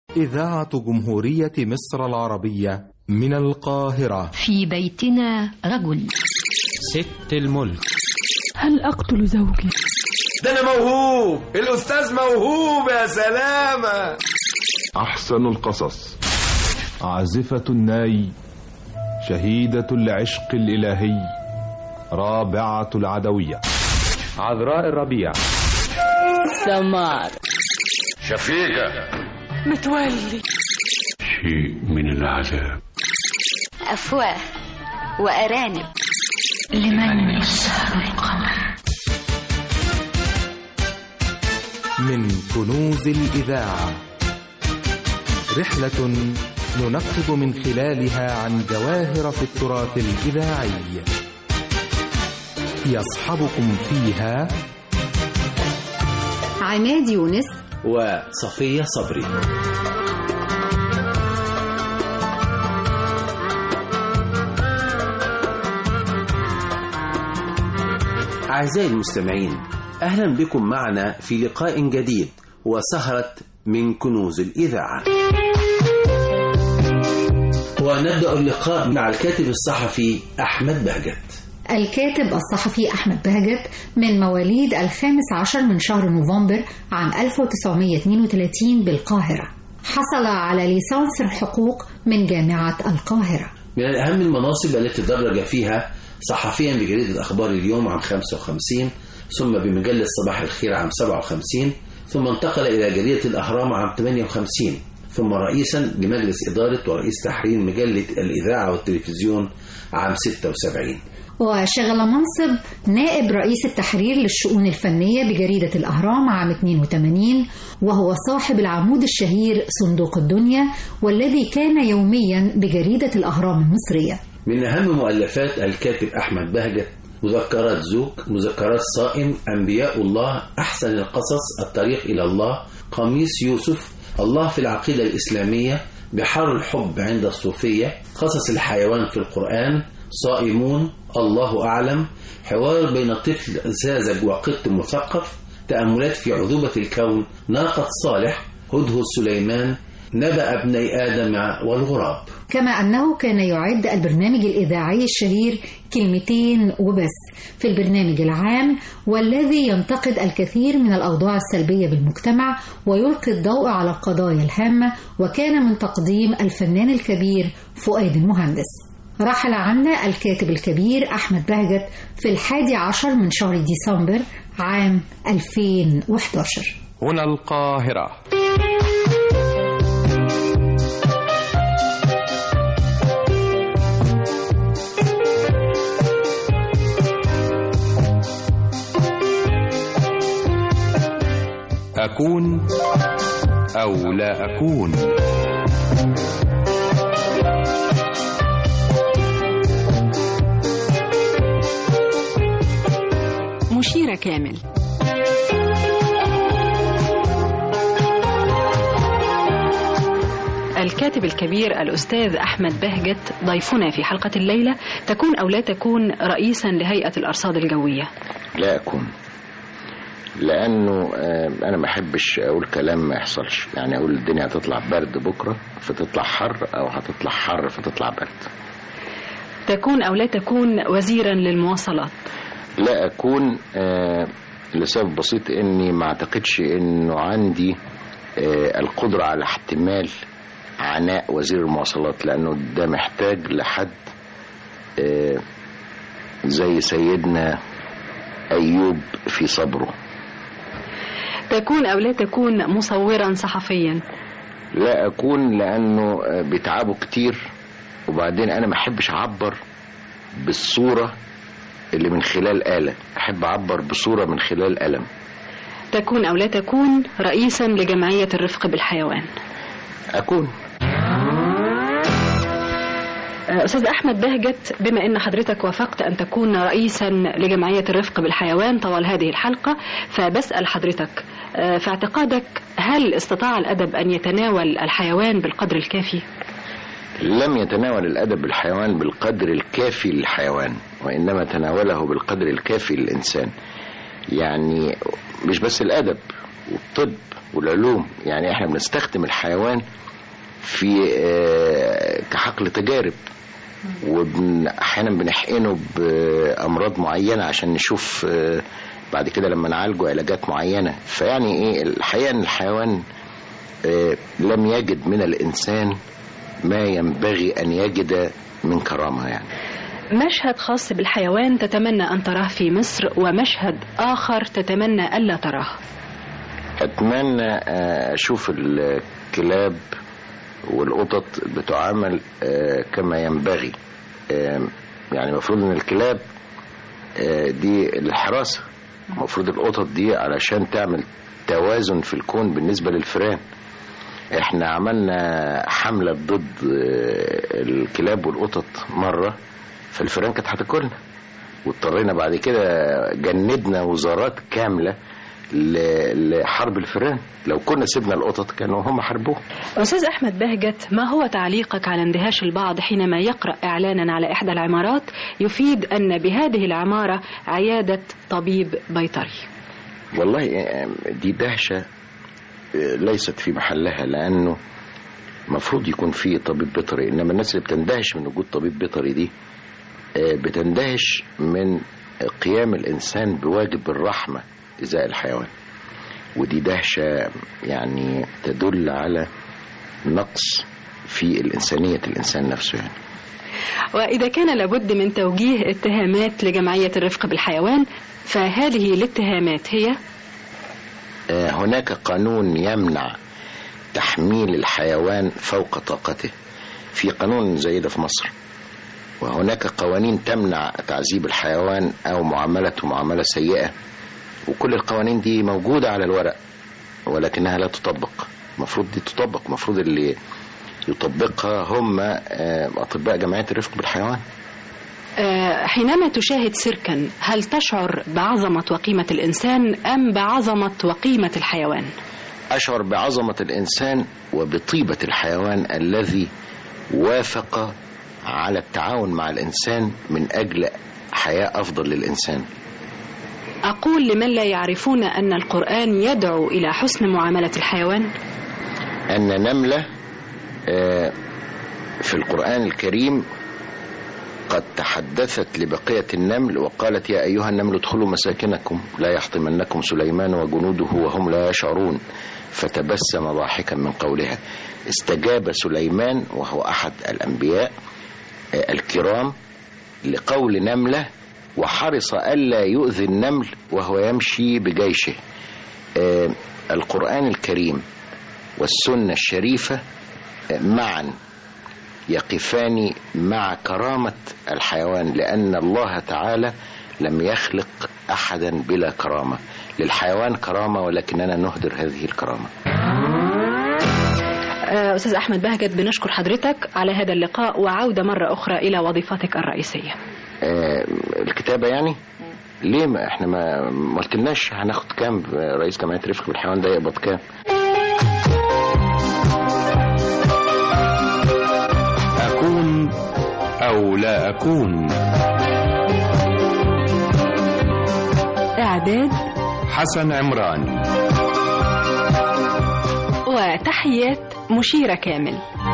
إذاعة جمهورية مصر العربية من القاهرة في بيتنا رجل ست الملك هل أقتل زوجي؟ ده أنا موهوب الأستاذ موهوب يا سلامة أحسن القصص عازفة الناي شهيدة العشق الإلهي رابعة العدوية عذراء الربيع سمار شفيقة متولي شيء من العذاب أفواه وأرانب لمن يسهر القمر من كنوز الإذاعة رحلة ننقب من خلالها عن جواهر في التراث الإذاعي يصحبكم فيها عماد يونس وصفية صبري أعزائي المستمعين أهلا بكم معنا في لقاء جديد وسهرة من كنوز الإذاعة ونبدأ اللقاء مع الكاتب الصحفي أحمد بهجت الكاتب الصحفي أحمد بهجت من مواليد الخامس عشر من شهر نوفمبر عام 1932 بالقاهرة حصل على ليسانس الحقوق من جامعة القاهرة من أهم المناصب التي درج فيها صحفيا بجريدة أخبار اليوم عام 55 ثم بمجلة صباح الخير عام 57 ثم انتقل إلى جريدة الأهرام عام 58 ثم رئيسا لمجلس إدارة ورئيس تحرير مجلة الإذاعة والتلفزيون عام 76 وشغل منصب نائب رئيس التحرير للشؤون الفنية بجريدة الأهرام عام 82 وهو صاحب العمود الشهير صندوق الدنيا والذي كان يوميا بجريدة الأهرام المصرية من أهم مؤلفات الكاتب أحمد بهجت مذكرات زوج مذكرات صائم أنبياء الله أحسن القصص الطريق إلى الله قميص يوسف الله في العقيدة الإسلامية بحر الحب عند الصوفية قصص الحيوان في القرآن صائمون الله أعلم حوار بين طفل ساذج وقط مثقف تأملات في عذوبة الكون ناقة صالح هدهد سليمان نبأ ابني آدم والغراب كما أنه كان يعد البرنامج الإذاعي الشهير كلمتين وبس في البرنامج العام والذي ينتقد الكثير من الأوضاع السلبية بالمجتمع ويلقي الضوء على القضايا الهامة وكان من تقديم الفنان الكبير فؤاد المهندس رحل عنا الكاتب الكبير أحمد بهجت في الحادي عشر من شهر ديسمبر عام 2011 هنا القاهرة أكون أو لا أكون مشيرة كامل الكاتب الكبير الأستاذ أحمد بهجت ضيفنا في حلقة الليلة تكون أو لا تكون رئيسا لهيئة الأرصاد الجوية لا أكون لأنه أنا ما أحبش أقول كلام ما يحصلش يعني أقول الدنيا هتطلع برد بكرة فتطلع حر أو هتطلع حر فتطلع برد تكون أو لا تكون وزيرا للمواصلات لا أكون آه لسبب بسيط إني ما أعتقدش إنه عندي آه القدرة على احتمال عناء وزير المواصلات لأنه ده محتاج لحد آه زي سيدنا أيوب في صبره تكون أو لا تكون مصورا صحفيا لا أكون لأنه بيتعبوا كتير وبعدين أنا ما أحبش أعبر بالصورة اللي من خلال آلة أحب أعبر بصورة من خلال ألم تكون أو لا تكون رئيسا لجمعية الرفق بالحيوان أكون أستاذ أحمد بهجت بما أن حضرتك وافقت أن تكون رئيسا لجمعية الرفق بالحيوان طوال هذه الحلقة فبسأل حضرتك في اعتقادك هل استطاع الأدب أن يتناول الحيوان بالقدر الكافي؟ لم يتناول الأدب الحيوان بالقدر الكافي للحيوان وإنما تناوله بالقدر الكافي للإنسان يعني مش بس الأدب والطب والعلوم يعني احنا بنستخدم الحيوان في آه، كحقل تجارب واحيانا بنحقنه بامراض معينه عشان نشوف آه، بعد كده لما نعالجه علاجات معينه فيعني ايه الحقيقه ان الحيوان آه، لم يجد من الانسان ما ينبغي ان يجد من كرامه يعني مشهد خاص بالحيوان تتمنى أن تراه في مصر ومشهد آخر تتمنى ألا تراه اتمنى آه، اشوف الكلاب والقطط بتعامل آه، كما ينبغي آه، يعني المفروض ان الكلاب آه، دي الحراسة المفروض القطط دي علشان تعمل توازن في الكون بالنسبة للفئران احنا عملنا حملة ضد آه، الكلاب والقطط مرة فالفئران كانت هتاكلنا واضطرينا بعد كده جندنا وزارات كاملة ل- لحرب الفئران لو كنا سيبنا القطط كانوا هم حاربوها أستاذ أحمد بهجت ما هو تعليقك على اندهاش البعض حينما يقرأ إعلانا على إحدى العمارات يفيد أن بهذه العمارة عيادة طبيب بيطري والله آه، دي دهشة آه، ليست في محلها لأنه المفروض يكون في طبيب بيطري إنما الناس اللي بتندهش من وجود طبيب بيطري دي آه، بتندهش من قيام الإنسان بواجب الرحمة إزاء الحيوان ودي دهشة يعني تدل على نقص في الإنسانية الإنسان نفسه يعني وإذا كان لابد من توجيه اتهامات لجمعية الرفق بالحيوان فهذه الاتهامات هي آه، هناك قانون يمنع تحميل الحيوان فوق طاقته في قانون زي ده في مصر وهناك قوانين تمنع تعذيب الحيوان او معاملته معامله سيئه وكل القوانين دي موجوده على الورق ولكنها لا تطبق المفروض دي تطبق المفروض اللي يطبقها هم آه، اطباء جمعيه الرفق بالحيوان آه، حينما تشاهد سيركا هل تشعر بعظمة وقيمة الإنسان أم بعظمة وقيمة الحيوان؟ أشعر بعظمة الإنسان وبطيبة الحيوان الذي وافق على التعاون مع الإنسان من أجل حياة أفضل للإنسان أقول لمن لا يعرفون أن القرآن يدعو إلى حسن معاملة الحيوان أن نملة آه، في القرآن الكريم قد تحدثت لبقية النمل وقالت يا أيها النمل ادخلوا مساكنكم لا يحطمنكم سليمان وجنوده وهم لا يشعرون فتبسم ضاحكا من قولها استجاب سليمان وهو أحد الأنبياء آه، الكرام لقول نملة وحرص ألا يؤذي النمل وهو يمشي بجيشه آه، القرآن الكريم والسنة الشريفة آه، معا يقفان مع كرامة الحيوان لأن الله تعالى لم يخلق أحدا بلا كرامة للحيوان كرامة ولكننا نهدر هذه الكرامة آه، أستاذ أحمد بهجت بنشكر حضرتك على هذا اللقاء وعودة مرة أخرى إلى وظيفتك الرئيسية آه، الكتابة يعني ليه ما احنا ما ما قلتلناش هناخد كام رئيس جمعية رفق بالحيوان ده يقبض كام أكون أو لا أكون إعداد حسن عمران وتحيات مشيرة كامل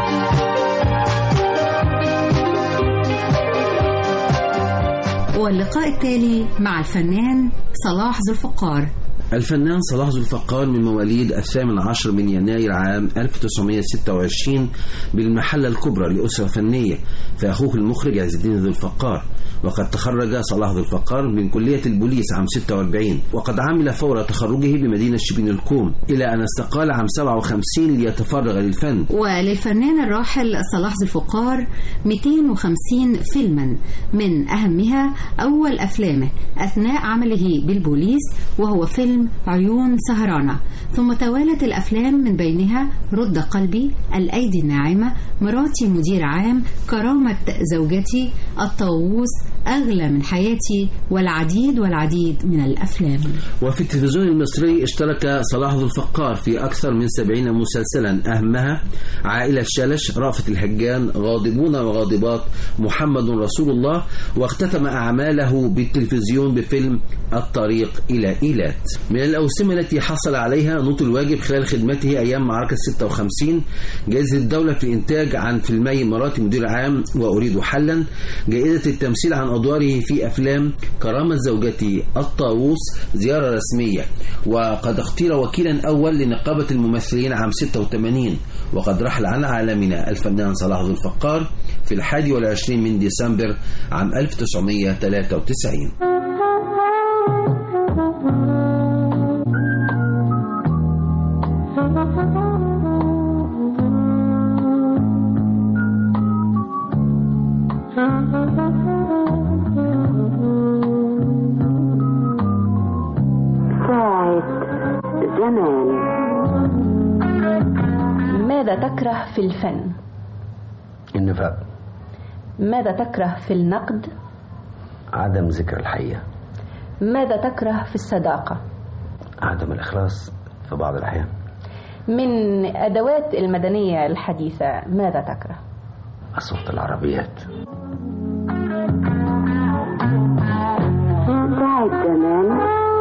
واللقاء التالي مع الفنان صلاح ذو الفقار الفنان صلاح ذو الفقار من مواليد الثامن عشر من يناير عام 1926 بالمحلة الكبرى لأسرة فنية فأخوه المخرج عز الدين ذو الفقار وقد تخرج صلاح ذو الفقار من كلية البوليس عام 46 وقد عمل فور تخرجه بمدينة شبين الكوم إلى أن استقال عام 57 ليتفرغ للفن وللفنان الراحل صلاح ذو الفقار 250 فيلما من أهمها أول أفلامه أثناء عمله بالبوليس وهو فيلم عيون سهرانة ثم توالت الأفلام من بينها رد قلبي الأيدي الناعمة مراتي مدير عام كرامة زوجتي الطاووس أغلى من حياتي والعديد والعديد من الأفلام وفي التلفزيون المصري اشترك صلاح ذو الفقار في أكثر من سبعين مسلسلا أهمها عائلة شلش رأفت الهجان غاضبون وغاضبات محمد رسول الله واختتم أعماله بالتلفزيون بفيلم الطريق إلى إيلات من الأوسمة التي حصل عليها نوط الواجب خلال خدمته أيام معركة 56 جائزة الدولة في الإنتاج عن فيلمي مراتي مدير عام وأريد حلا جائزة التمثيل عن أدواره في أفلام كرامة زوجتي الطاووس زيارة رسمية وقد اختير وكيلا أول لنقابة الممثلين عام 86 وقد رحل عن عالمنا الفنان صلاح ذو الفقار في الحادي والعشرين من ديسمبر عام 1993 زمان ماذا تكره في الفن النفاق ماذا تكره في النقد عدم ذكر الحقيقة ماذا تكره في الصداقة عدم الإخلاص في بعض الأحيان من أدوات المدنية الحديثة ماذا تكره أصوات العربيات ساعة زمان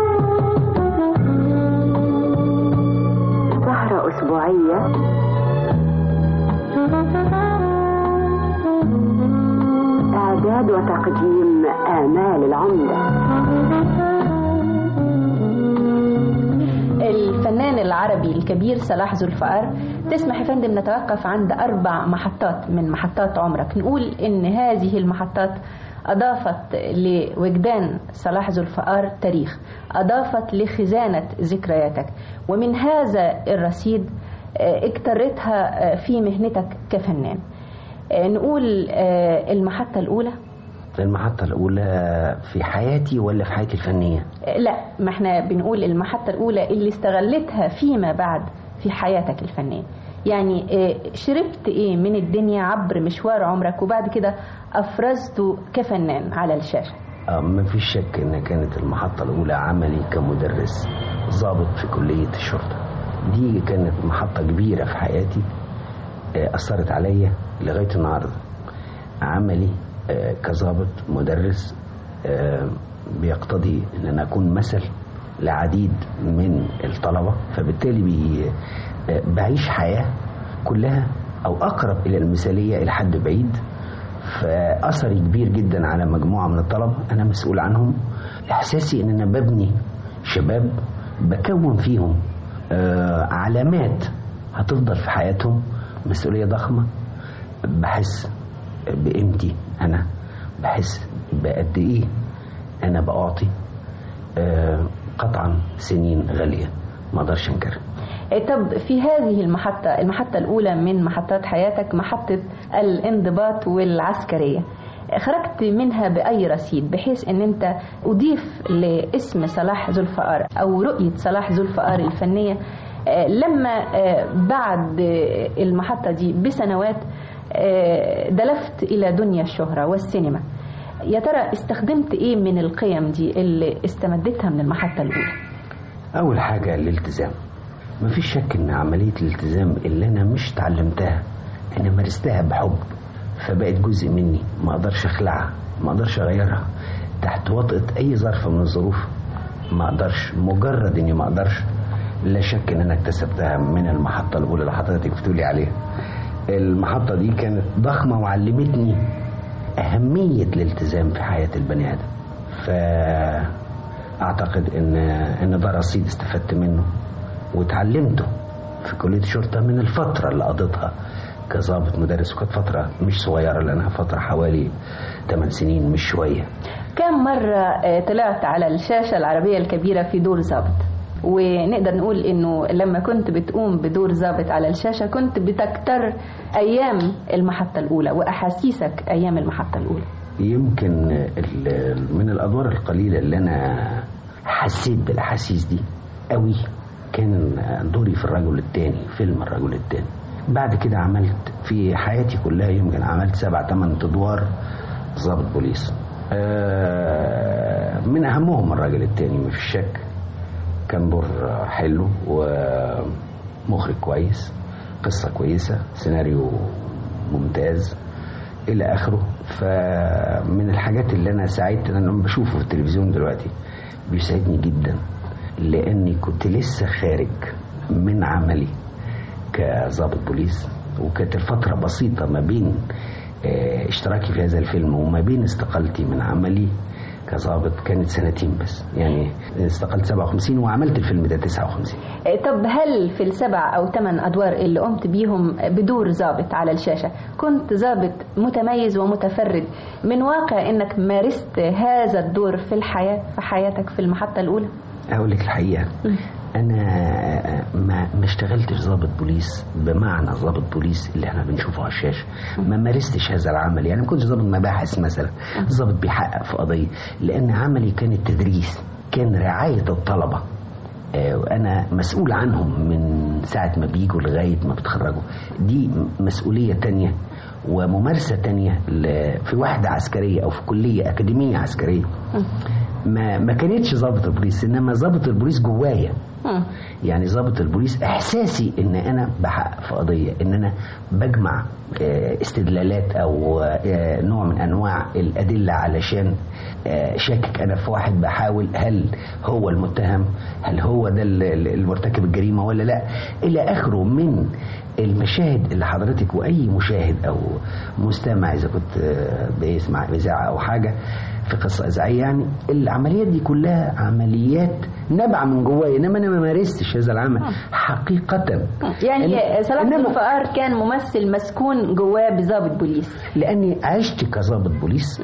سهرة أسبوعية إعداد وتقديم آمال العمدة الفنان العربي الكبير صلاح ذو الفقار تسمح يا فندم نتوقف عند أربع محطات من محطات عمرك نقول إن هذه المحطات أضافت لوجدان صلاح ذو الفقار تاريخ أضافت لخزانة ذكرياتك ومن هذا الرصيد اكترتها في مهنتك كفنان نقول المحطة الأولى المحطة الأولى في حياتي ولا في حياتي الفنية؟ لا ما احنا بنقول المحطة الأولى اللي استغلتها فيما بعد في حياتك الفنية يعني شربت ايه من الدنيا عبر مشوار عمرك وبعد كده افرزته كفنان على الشاشة ما فيش شك ان كانت المحطة الاولى عملي كمدرس ضابط في كلية الشرطة دي كانت محطة كبيرة في حياتي اثرت عليا لغاية النهاردة عملي كظابط مدرس بيقتضي ان انا اكون مثل لعديد من الطلبة فبالتالي بي بعيش حياة كلها أو أقرب إلى المثالية إلى حد بعيد فأثري كبير جدا على مجموعة من الطلبة أنا مسؤول عنهم إحساسي إن أنا ببني شباب بكون فيهم علامات هتفضل في حياتهم مسؤولية ضخمة بحس بقيمتي أنا بحس بقد إيه أنا بأعطي قطعا سنين غالية ما أقدرش أنكرها طب في هذه المحطة المحطة الأولى من محطات حياتك محطة الانضباط والعسكرية خرجت منها بأي رصيد بحيث أن أنت أضيف لاسم صلاح ذو الفقار أو رؤية صلاح ذو الفقار الفنية لما بعد المحطة دي بسنوات دلفت إلى دنيا الشهرة والسينما يا ترى استخدمت إيه من القيم دي اللي استمدتها من المحطة الأولى أول حاجة الالتزام مفيش شك ان عملية الالتزام اللي انا مش اتعلمتها انا مارستها بحب فبقت جزء مني ما اقدرش اخلعها ما اقدرش اغيرها تحت وطأة اي ظرف من الظروف ما اقدرش مجرد اني ما اقدرش لا شك ان انا اكتسبتها من المحطة الاولى اللي حضرتك بتقولي عليها المحطة دي كانت ضخمة وعلمتني اهمية الالتزام في حياة البني ادم فاعتقد ان ان ده رصيد استفدت منه وتعلمته في كلية الشرطة من الفترة اللي قضيتها كظابط مدرس وكانت فترة مش صغيرة لأنها فترة حوالي 8 سنين مش شوية كم مرة طلعت على الشاشة العربية الكبيرة في دور ظابط ونقدر نقول انه لما كنت بتقوم بدور ظابط على الشاشة كنت بتكتر ايام المحطة الاولى واحاسيسك ايام المحطة الاولى يمكن من الادوار القليلة اللي انا حسيت بالاحاسيس دي قوي كان دوري في الرجل الثاني فيلم الرجل الثاني بعد كده عملت في حياتي كلها يمكن عملت سبع ثمان ادوار ضابط بوليس آه، من اهمهم الراجل التاني مفيش شك كان دور حلو ومخرج كويس قصة كويسة سيناريو ممتاز إلى آخره فمن الحاجات اللي أنا سعدت أنا لما بشوفه في التلفزيون دلوقتي بيسعدني جدا لأني كنت لسه خارج من عملي كظابط بوليس وكانت الفترة بسيطة ما بين آه، اشتراكي في هذا الفيلم وما بين استقالتي من عملي كظابط كانت سنتين بس يعني استقلت 57 وعملت الفيلم ده 59 طب هل في السبع أو ثمان أدوار اللي قمت بيهم بدور ضابط على الشاشة كنت ضابط متميز ومتفرد من واقع إنك مارست هذا الدور في الحياة في حياتك في المحطة الأولى؟ اقول لك الحقيقه انا ما ما اشتغلتش ضابط بوليس بمعنى ضابط بوليس اللي احنا بنشوفه على الشاشه ما مارستش هذا العمل يعني ما كنتش ضابط مباحث مثلا ضابط بيحقق في قضيه لان عملي كان التدريس كان رعايه الطلبه آه، وانا مسؤول عنهم من ساعه ما بيجوا لغايه ما بيتخرجوا دي مسؤوليه تانية وممارسه تانية ل- في وحده عسكريه او في كليه اكاديميه عسكريه ما ما كانتش ضابط البوليس انما ضابط البوليس جوايا يعني ضابط البوليس احساسي ان انا بحقق في قضيه ان انا بجمع آه، استدلالات او آه، نوع من انواع الادله علشان آه، شاكك انا في واحد بحاول هل هو المتهم هل هو ده ال- ال- المرتكب الجريمه ولا لا الى اخره من المشاهد اللي حضرتك واي مشاهد او مستمع اذا كنت آه، بيسمع اذاعه او حاجه في قصه اذاعيه يعني العمليات دي كلها عمليات نابعه من جوايا انما انا ما مارستش هذا العمل حقيقه يعني إن- صلاح إنما- الفقار كان ممثل مسكون جواه بضابط بوليس لاني عشت كظابط بوليس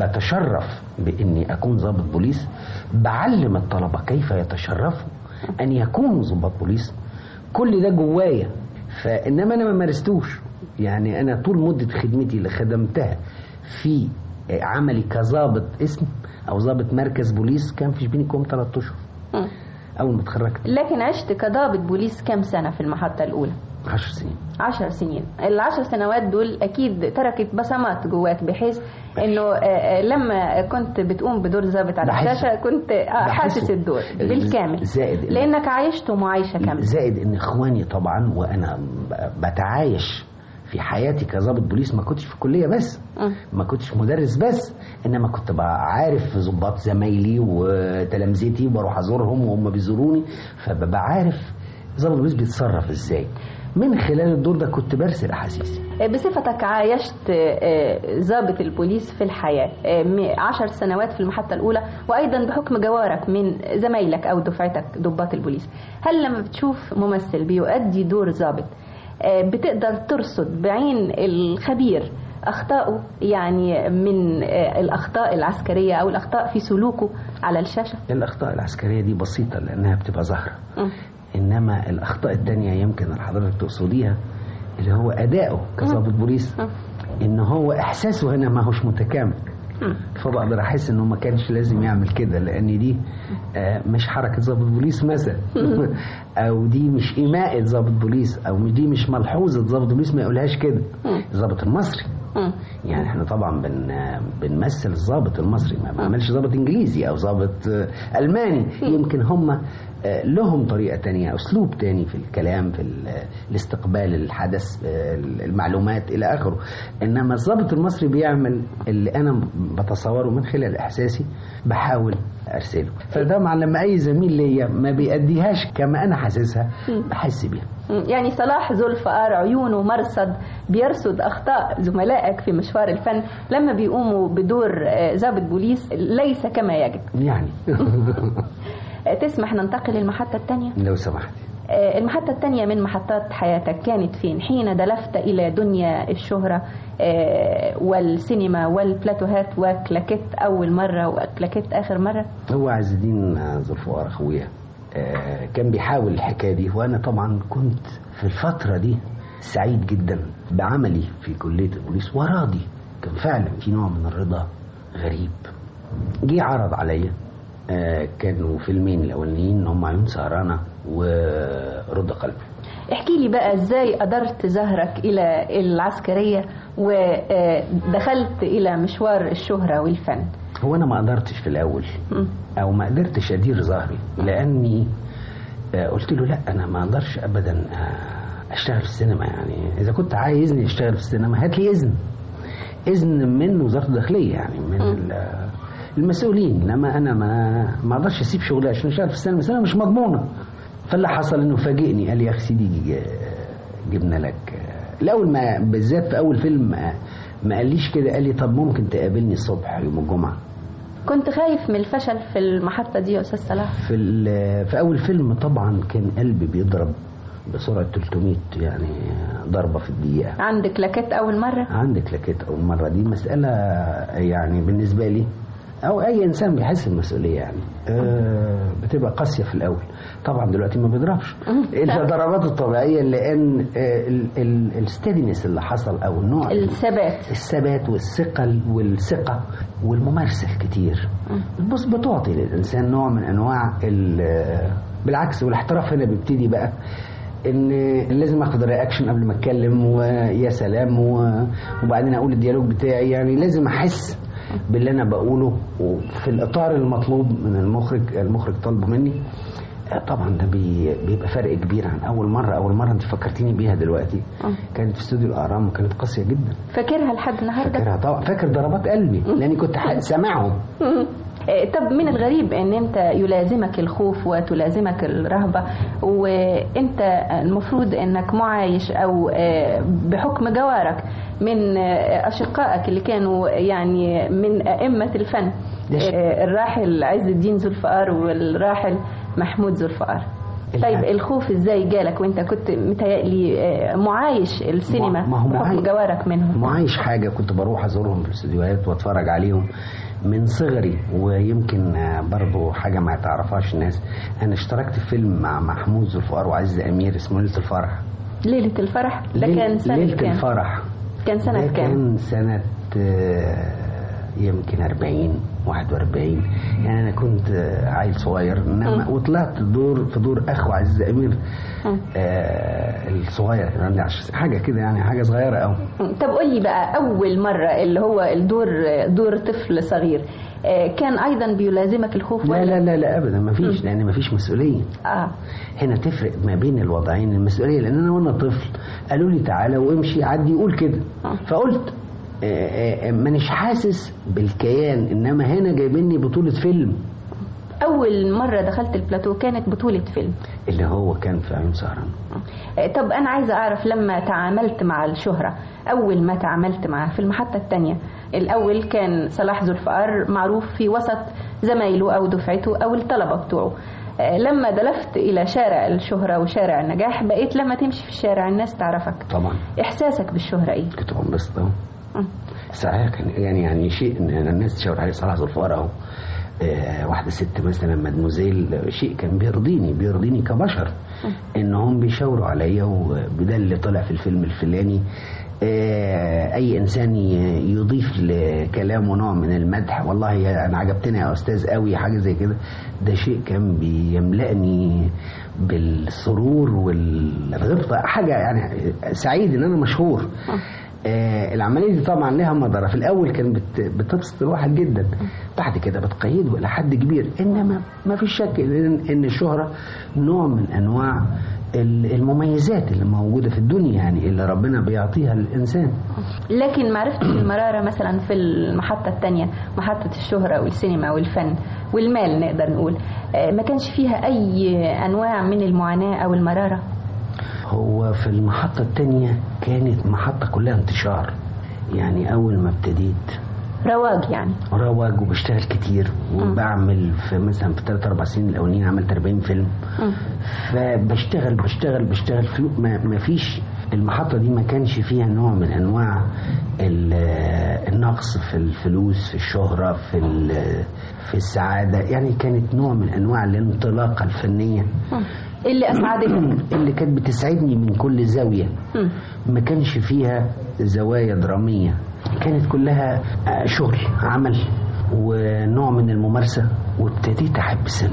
بتشرف باني اكون ضابط بوليس بعلم الطلبه كيف يتشرفوا ان يكونوا ضباط بوليس كل ده جوايا فانما انا ما مارستوش يعني انا طول مده خدمتي اللي خدمتها في عملي كظابط اسم او ضابط مركز بوليس كان في بينكم ثلاث اشهر اول ما اتخرجت لكن عشت كضابط بوليس كم سنة في المحطة الأولى؟ 10 سنين عشر سنين العشر سنوات دول أكيد تركت بصمات جواك بحيث إنه آه، آه، لما كنت بتقوم بدور ضابط على بحسه. الشاشة كنت آه، بحسه. حاسس الدور بالكامل زائد إن- لأنك عايشته معايشة كاملة زائد ان اخواني طبعا وانا ب- بتعايش في حياتي كظابط بوليس ما كنتش في الكليه بس ما كنتش مدرس بس انما كنت بقى عارف ضباط زمايلي وتلامذتي وبروح ازورهم وهم بيزوروني فببقى عارف ضابط البوليس بيتصرف ازاي من خلال الدور ده كنت برسل احاسيسي بصفتك عايشت آه، ضابط البوليس في الحياة آه، م- عشر سنوات في المحطة الأولى وأيضا بحكم جوارك من زمايلك أو دفعتك ضباط البوليس هل لما بتشوف ممثل بيؤدي دور ضابط آه، بتقدر ترصد بعين الخبير أخطائه يعني من آه، الأخطاء العسكرية أو الأخطاء في سلوكه على الشاشة الاخطاء العسكريه دي بسيطه لانها بتبقى ظاهره م. انما الاخطاء التانية يمكن اللي حضرتك تقصديها اللي هو اداؤه كظابط بوليس ان هو احساسه هنا ما هوش متكامل فبقدر احس انه ما كانش لازم يعمل كده لان دي آه، مش حركه ضابط بوليس مثلا او دي مش ايماءة ضابط بوليس او دي مش ملحوظه ضابط بوليس ما يقولهاش كده الضابط المصري يعني احنا طبعا بن بنمثل الضابط المصري ما بعملش ضابط انجليزي او ضابط آه، الماني يمكن هم آه، لهم طريقه تانية اسلوب تاني في الكلام في ال- الاستقبال الحدث آه، المعلومات الى اخره انما الضابط المصري بيعمل اللي انا بتصوره من خلال احساسي بحاول ارسله فطبعا لما اي زميل ليا ما بيأديهاش كما انا حاسسها بحس بيها يعني صلاح ذو الفقار عيونه مرصد بيرصد اخطاء زملائك في مشوار الفن لما بيقوموا بدور آه، ضابط بوليس ليس كما يجب يعني آه، تسمح ننتقل للمحطة الثانية لو سمحت آه، المحطة الثانية من محطات حياتك كانت فين حين دلفت إلى دنيا الشهرة آه، والسينما والبلاتوهات وكلاكيت أول مرة وكلاكيت آخر مرة هو عز الدين ذو الفقار اخويا آه، كان بيحاول الحكايه دي وانا طبعا كنت في الفتره دي سعيد جدا بعملي في كليه البوليس وراضي كان فعلا في نوع من الرضا غريب جه عرض عليا آه، كانوا فيلمين الاولانيين هم عيون سهرانه ورد قلبي احكي لي بقى ازاي قدرت زهرك الى العسكرية ودخلت الى مشوار الشهرة والفن هو انا ما قدرتش في الاول او ما قدرتش ادير ظهري لاني آه، قلت له لا انا ما اقدرش ابدا آه، اشتغل في السينما يعني اذا كنت عايزني اشتغل في السينما هات لي اذن اذن من وزاره الداخليه يعني من ال- المسؤولين انما انا ما ما اقدرش اسيب شغلي عشان اشتغل في السينما السينما مش مضمونه فاللي حصل انه فاجئني قال لي يا اخي سيدي ج- جبنا لك آه، الاول ما بالذات في اول فيلم آه، ما قاليش كده قال لي طب ممكن تقابلني الصبح يوم الجمعه كنت خايف من الفشل في المحطة دي يا أستاذ صلاح في ال- في اول فيلم طبعا كان قلبي بيضرب بسرعه 300 يعني ضربه في الدقيقه عندك لاكيت أول مرة عندك لكيت اول مره دي مساله يعني بالنسبه لي او اي انسان بيحس بالمسؤوليه يعني آه بتبقى قاسيه في الاول طبعا دلوقتي ما بيضربش الضربات الطبيعيه لان آه ال- ال- الستيدنس اللي حصل او النوع الثبات الثبات والثقل والثقه والممارسه الكتير بص بتعطي للانسان نوع من انواع ال- بالعكس والاحتراف هنا بيبتدي بقى ان لازم اخد الرياكشن قبل ما اتكلم ويا سلام و- وبعدين اقول الديالوج بتاعي يعني لازم احس باللي انا بقوله وفي الاطار المطلوب من المخرج المخرج طالبه مني آه، طبعا ده بي- بيبقى فرق كبير عن اول مره اول مره انت فكرتيني بيها دلوقتي كانت في استوديو الاهرام وكانت قاسيه جدا فاكرها لحد النهاردة فاكرها طبعا فاكر ضربات قلبي لاني كنت ح- سامعهم آه، طب من الغريب ان انت يلازمك الخوف وتلازمك الرهبة وانت المفروض انك معايش او آه، بحكم جوارك من آه، اشقائك اللي كانوا يعني من ائمة الفن آه، الراحل عز الدين ذو الفقار والراحل محمود ذو الفقار طيب الخوف ازاي جالك وانت كنت متهيألي آه، معايش السينما ما هو بحكم معاي- جوارك منهم معايش حاجة كنت بروح أزورهم في الاستديوهات وأتفرج عليهم من صغري ويمكن آه، برضو حاجة ما تعرفهاش الناس أنا اشتركت في فيلم مع محمود ذو الفقار وعز أمير اسمه ليلة الفرح ليلة الفرح ده ليل- كان سنة ليلة كام؟ الفرح كان سنة ده كام؟ كان سنة آه، يمكن 40 41 يعني أنا كنت آه، عيل صغير إنما وطلعت دور في دور أخو عز أمير آه الصغير كان عندي عشر سنين. حاجة كده يعني حاجة صغيرة أوي طب قول لي بقى أول مرة اللي هو الدور دور طفل صغير آه، كان أيضا بيلازمك الخوف لا لا لا لا ابدا ما فيش لان ما فيش مسؤوليه اه هنا تفرق ما بين الوضعين المسؤوليه لان انا وانا طفل قالوا لي تعالى وامشي عدي قول كده فقلت آه، آه، آه، مانيش حاسس بالكيان انما هنا جايبيني بطوله فيلم أول مرة دخلت البلاتو كانت بطولة فيلم اللي هو كان في عيون سهران آه، طب أنا عايزة أعرف لما تعاملت مع الشهرة أول ما تعاملت معاه في المحطة الثانية الأول كان صلاح ذو الفقار معروف في وسط زمايله أو دفعته أو الطلبة بتوعه آه، لما دلفت إلى شارع الشهرة وشارع النجاح بقيت لما تمشي في الشارع الناس تعرفك طبعا إحساسك بالشهرة إيه؟ كنت بنبسط اهو صحيح كان يعني يعني شيء ان أنا الناس تشاور عليه صلاح ذو الفقار اهو آه، واحده ست مثلا مدموزيل شيء كان بيرضيني بيرضيني كبشر انهم بيشاوروا عليا وده اللي طلع في الفيلم الفلاني آه، اي انسان ي- يضيف لكلامه نوع من المدح والله يا- انا عجبتني يا استاذ قوي حاجه زي كده ده شيء كان بيملأني بالسرور والغبطه حاجه يعني سعيد ان انا مشهور آه العمليه دي طبعا لها مضره في الاول كان بت بتبسط الواحد جدا بعد كده بتقيده الى حد كبير انما ما فيش شك ان إن الشهره نوع من انواع ال- المميزات اللي موجوده في الدنيا يعني اللي ربنا بيعطيها للانسان لكن ما عرفتش المرارة مثلا في المحطة الثانية محطة الشهرة والسينما والفن والمال نقدر نقول آه، ما كانش فيها أي أنواع من المعاناة أو المرارة هو في المحطة التانية كانت محطة كلها انتشار يعني أول ما ابتديت رواج يعني رواج وبشتغل كتير وبعمل في مثلا في ثلاث أربع سنين الأولانيين عملت 40 فيلم فبشتغل بشتغل بشتغل فلو ما, ما فيش المحطة دي ما كانش فيها نوع من أنواع ال- النقص في الفلوس في الشهرة في ال- في السعادة يعني كانت نوع من أنواع الانطلاقة الفنية اللي أسعدتك اللي كانت بتسعدني من كل زاوية مم. ما كانش فيها زوايا درامية كانت كلها آه، شغل عمل ونوع من الممارسة وابتديت أحب السينما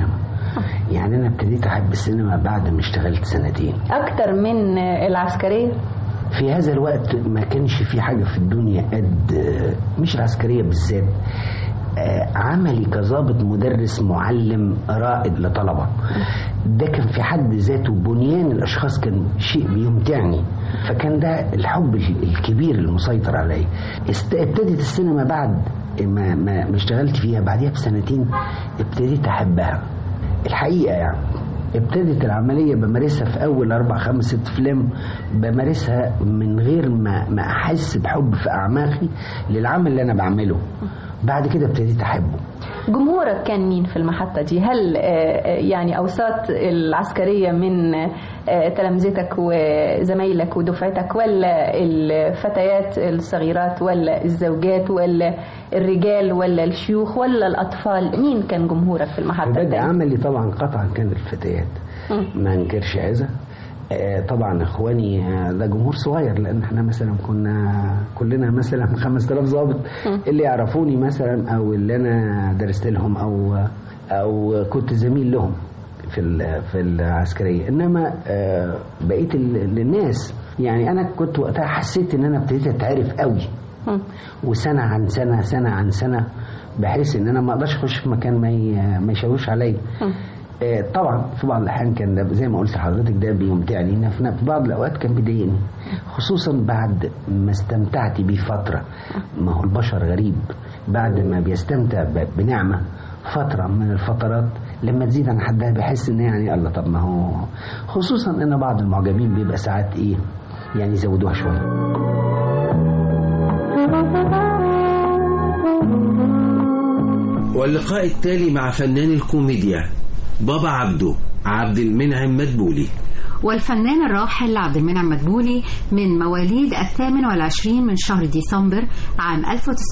يعني انا ابتديت احب السينما بعد ما اشتغلت سنتين اكتر من العسكريه في هذا الوقت ما كانش في حاجه في الدنيا قد مش العسكريه بالذات عملي كظابط مدرس معلم رائد لطلبة ده كان في حد ذاته بنيان الأشخاص كان شيء بيمتعني فكان ده الحب الكبير المسيطر علي ابتدت السينما بعد ما, ما, ما اشتغلت فيها بعدها بسنتين ابتديت أحبها الحقيقة يعني ابتدت العملية بمارسها في أول أربع خمس ست أفلام بمارسها من غير ما, ما أحس بحب في أعماقي للعمل اللي أنا بعمله بعد كده ابتديت أحبه جمهورك كان مين في المحطة دي هل يعني أوساط العسكرية من تلامذتك وزمايلك ودفعتك ولا الفتيات الصغيرات ولا الزوجات ولا الرجال ولا الشيوخ ولا الأطفال مين كان جمهورك في المحطة بدأ عملي طبعا قطعا كان الفتيات ما انكرش هذا طبعا اخواني ده جمهور صغير لان احنا مثلا كنا كلنا مثلا 5000 ضابط اللي يعرفوني مثلا او اللي انا درست لهم او او كنت زميل لهم في في العسكريه انما بقيه الناس يعني انا كنت وقتها حسيت ان انا ابتديت اتعرف قوي وسنه عن سنه سنه عن سنه بحيث ان انا ما اقدرش اخش في مكان ما ما يشاوش عليا طبعا في بعض الاحيان كان ده زي ما قلت لحضرتك ده بيمتعني في بعض الاوقات كان بيضايقني خصوصا بعد ما استمتعت بيه فتره ما هو البشر غريب بعد ما بيستمتع بنعمه فتره من الفترات لما تزيد عن حدها بحس ان يعني الله طب ما هو خصوصا ان بعض المعجبين بيبقى ساعات ايه يعني يزودوها شويه واللقاء التالي مع فنان الكوميديا بابا عبده عبد المنعم مدبولي والفنان الراحل عبد المنعم مدبولي من مواليد الثامن والعشرين من شهر ديسمبر عام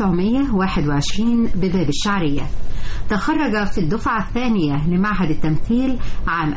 1921 بباب الشعرية تخرج في الدفعة الثانية لمعهد التمثيل عام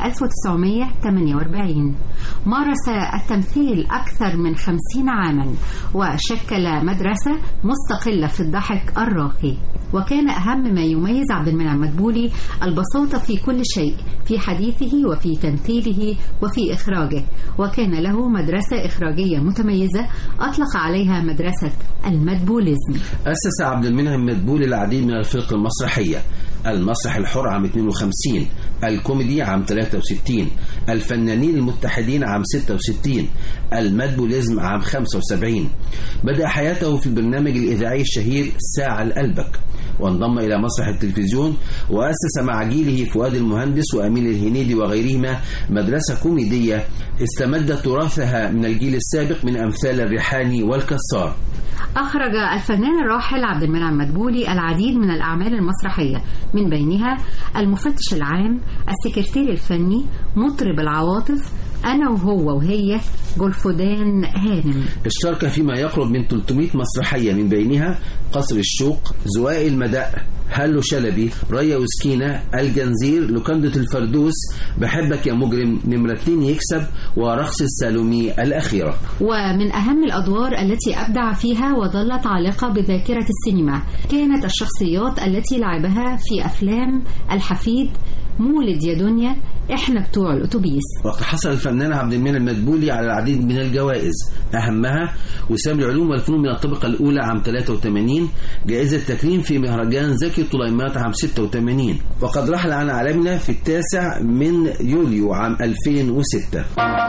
1948 مارس التمثيل أكثر من خمسين عاما وشكل مدرسة مستقلة في الضحك الراقي وكان أهم ما يميز عبد المنعم مدبولي البساطة في كل شيء في حديثه وفي تمثيله وفي إخراجه وكان له مدرسة إخراجية متميزة أطلق عليها مدرسة المدبوليزم أسس عبد المنعم مدبولي العديد من الفرق المسرحية المسرح الحر عام 52 الكوميدي عام 63 الفنانين المتحدين عام 66 المدبوليزم عام 75 بدأ حياته في البرنامج الإذاعي الشهير ساعة الألبك وانضم إلى مسرح التلفزيون وأسس مع جيله فؤاد المهندس وأمين الهنيدي وغيرهما مدرسة كوميدية استمدت تراثها من الجيل السابق من أمثال الريحاني والكسار أخرج الفنان الراحل عبد المنعم مدبولي العديد من الأعمال المسرحية من بينها المفتش العام السكرتير الفني مطرب العواطف أنا وهو وهي جولفودان هانم اشترك فيما يقرب من 300 مسرحية من بينها قصر الشوق زواء المداء هلو شلبي ريا وسكينة الجنزير لكندة الفردوس بحبك يا مجرم نمرة 2 يكسب ورقص السالومي الأخيرة ومن أهم الأدوار التي أبدع فيها وظلت عالقة بذاكرة السينما كانت الشخصيات التي لعبها في أفلام الحفيد مولد يا دنيا احنا بتوع الاتوبيس وقد حصل الفنان عبد المنعم المدبولي على العديد من الجوائز اهمها وسام العلوم والفنون من الطبقه الاولى عام 83 جائزه تكريم في مهرجان زكي طليمات عام 86 وقد رحل عن عالمنا في التاسع من يوليو عام 2006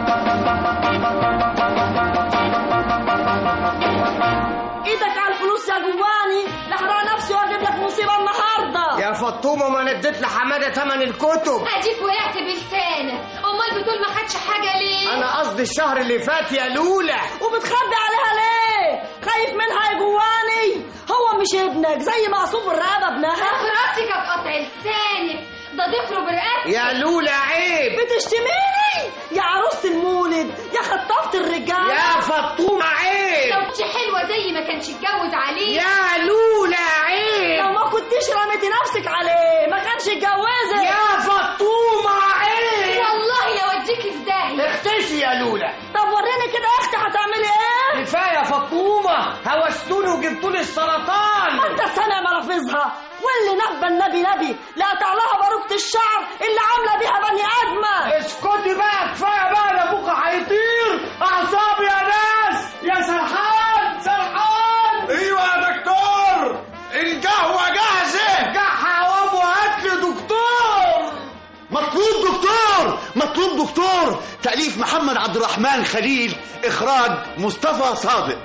ايدك على الفلوس يا جواني لحرق نفسي واجيب لك مصيبه النهارده يا فطومه ما نديت لحماده ثمن الكتب اديك وقعت بلسانك امال بتقول ما خدش حاجه ليه انا قصدي الشهر اللي فات يا لولا وبتخبي عليها ليه خايف منها يا جواني هو مش ابنك زي معصوب الرقبه ابنها راسك بقطع لسانك ده ضفره برقبتي يا لولا عيب بتشتميني يا عروسة المولد يا خطافة الرجال يا فطومة عيب لو كنتش حلوة زي ما كانش اتجوز عليه يا لولا عيب لو ما كنتش رميتي نفسك عليه ما كانش اتجوزك يا فطومة عيب والله لو اديكي في داهية اختشي يا لولا طب وريني كده يا اختي هتعملي ايه كفاية فطومة هوستوني وجبتولي السرطان ما انت سامع ملافظها واللي نبى النبي نبي لا تعلها باروكة الشعر اللي عامله بيها بني ادمه اسكتي بقى كفايه بقى ده ابوك هيطير اعصابي يا ناس يا سرحان سرحان ايوه يا دكتور القهوه جاهزه جحا وابو هات لي دكتور مطلوب دكتور مطلوب دكتور تأليف محمد عبد الرحمن خليل إخراج مصطفى صادق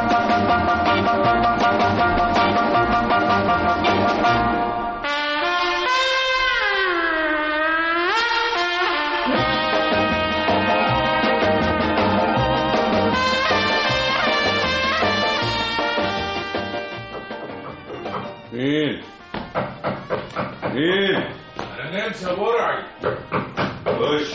مين؟ مين؟ انا نمس يا برعي خش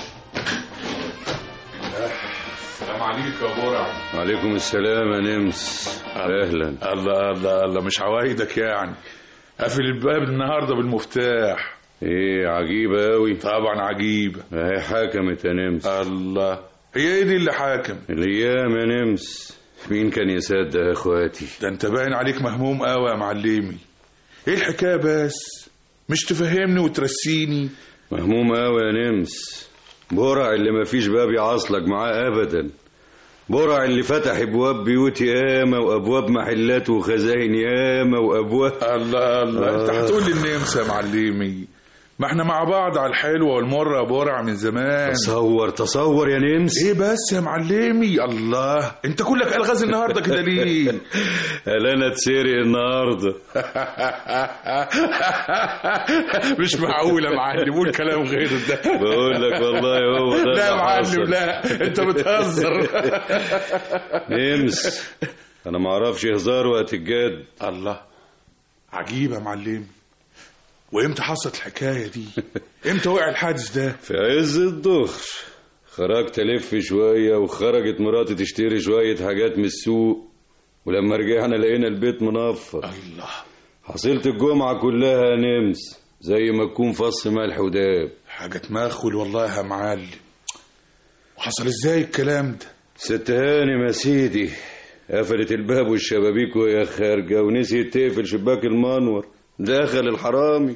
السلام عليك يا برعي وعليكم السلام يا نمس اهلا الله الله الله مش عوايدك يعني قافل الباب النهارده بالمفتاح ايه عجيبة اوي طبعا عجيبة اهي حكمت يا نمس الله هي ايه دي اللي حاكم الايام يا نمس مين كان يصدق يا اخواتي ده انت باين عليك مهموم قوي يا معلمي ايه الحكايه بس مش تفهمني وترسيني مهموم قوي يا نمس برع اللي مفيش باب يعصلك معاه ابدا برع اللي فتح ابواب بيوت ياما وابواب محلات وخزائن ياما وابواب الله الله آه. انت هتقول لي النمسا يا معلمي ما احنا مع بعض على الحلوه والمره يا برع من زمان تصور تصور يا نمس ايه بس يا معلمي الله انت كلك الغاز النهارده كده ليه هل انا اتسرق النهارده مش معقول يا معلم قول كلام غير ده بقول لك والله هو ده لا يا اللي معلم حصل. لا انت بتهزر نمس انا ما اعرفش هزار وقت الجد الله عجيبه يا معلم وامتى حصلت الحكايه دي امتى وقع الحادث ده في عز الظهر خرجت الف شويه وخرجت مراتي تشتري شويه حاجات من السوق ولما رجعنا لقينا البيت منفر الله حصيلة الجمعة كلها يا نمس زي ما تكون فص ملح وداب حاجه تمخل والله يا معلم وحصل ازاي الكلام ده ست هانم يا سيدي قفلت الباب والشبابيك وهي خارجة ونسيت تقفل شباك المنور دخل الحرامي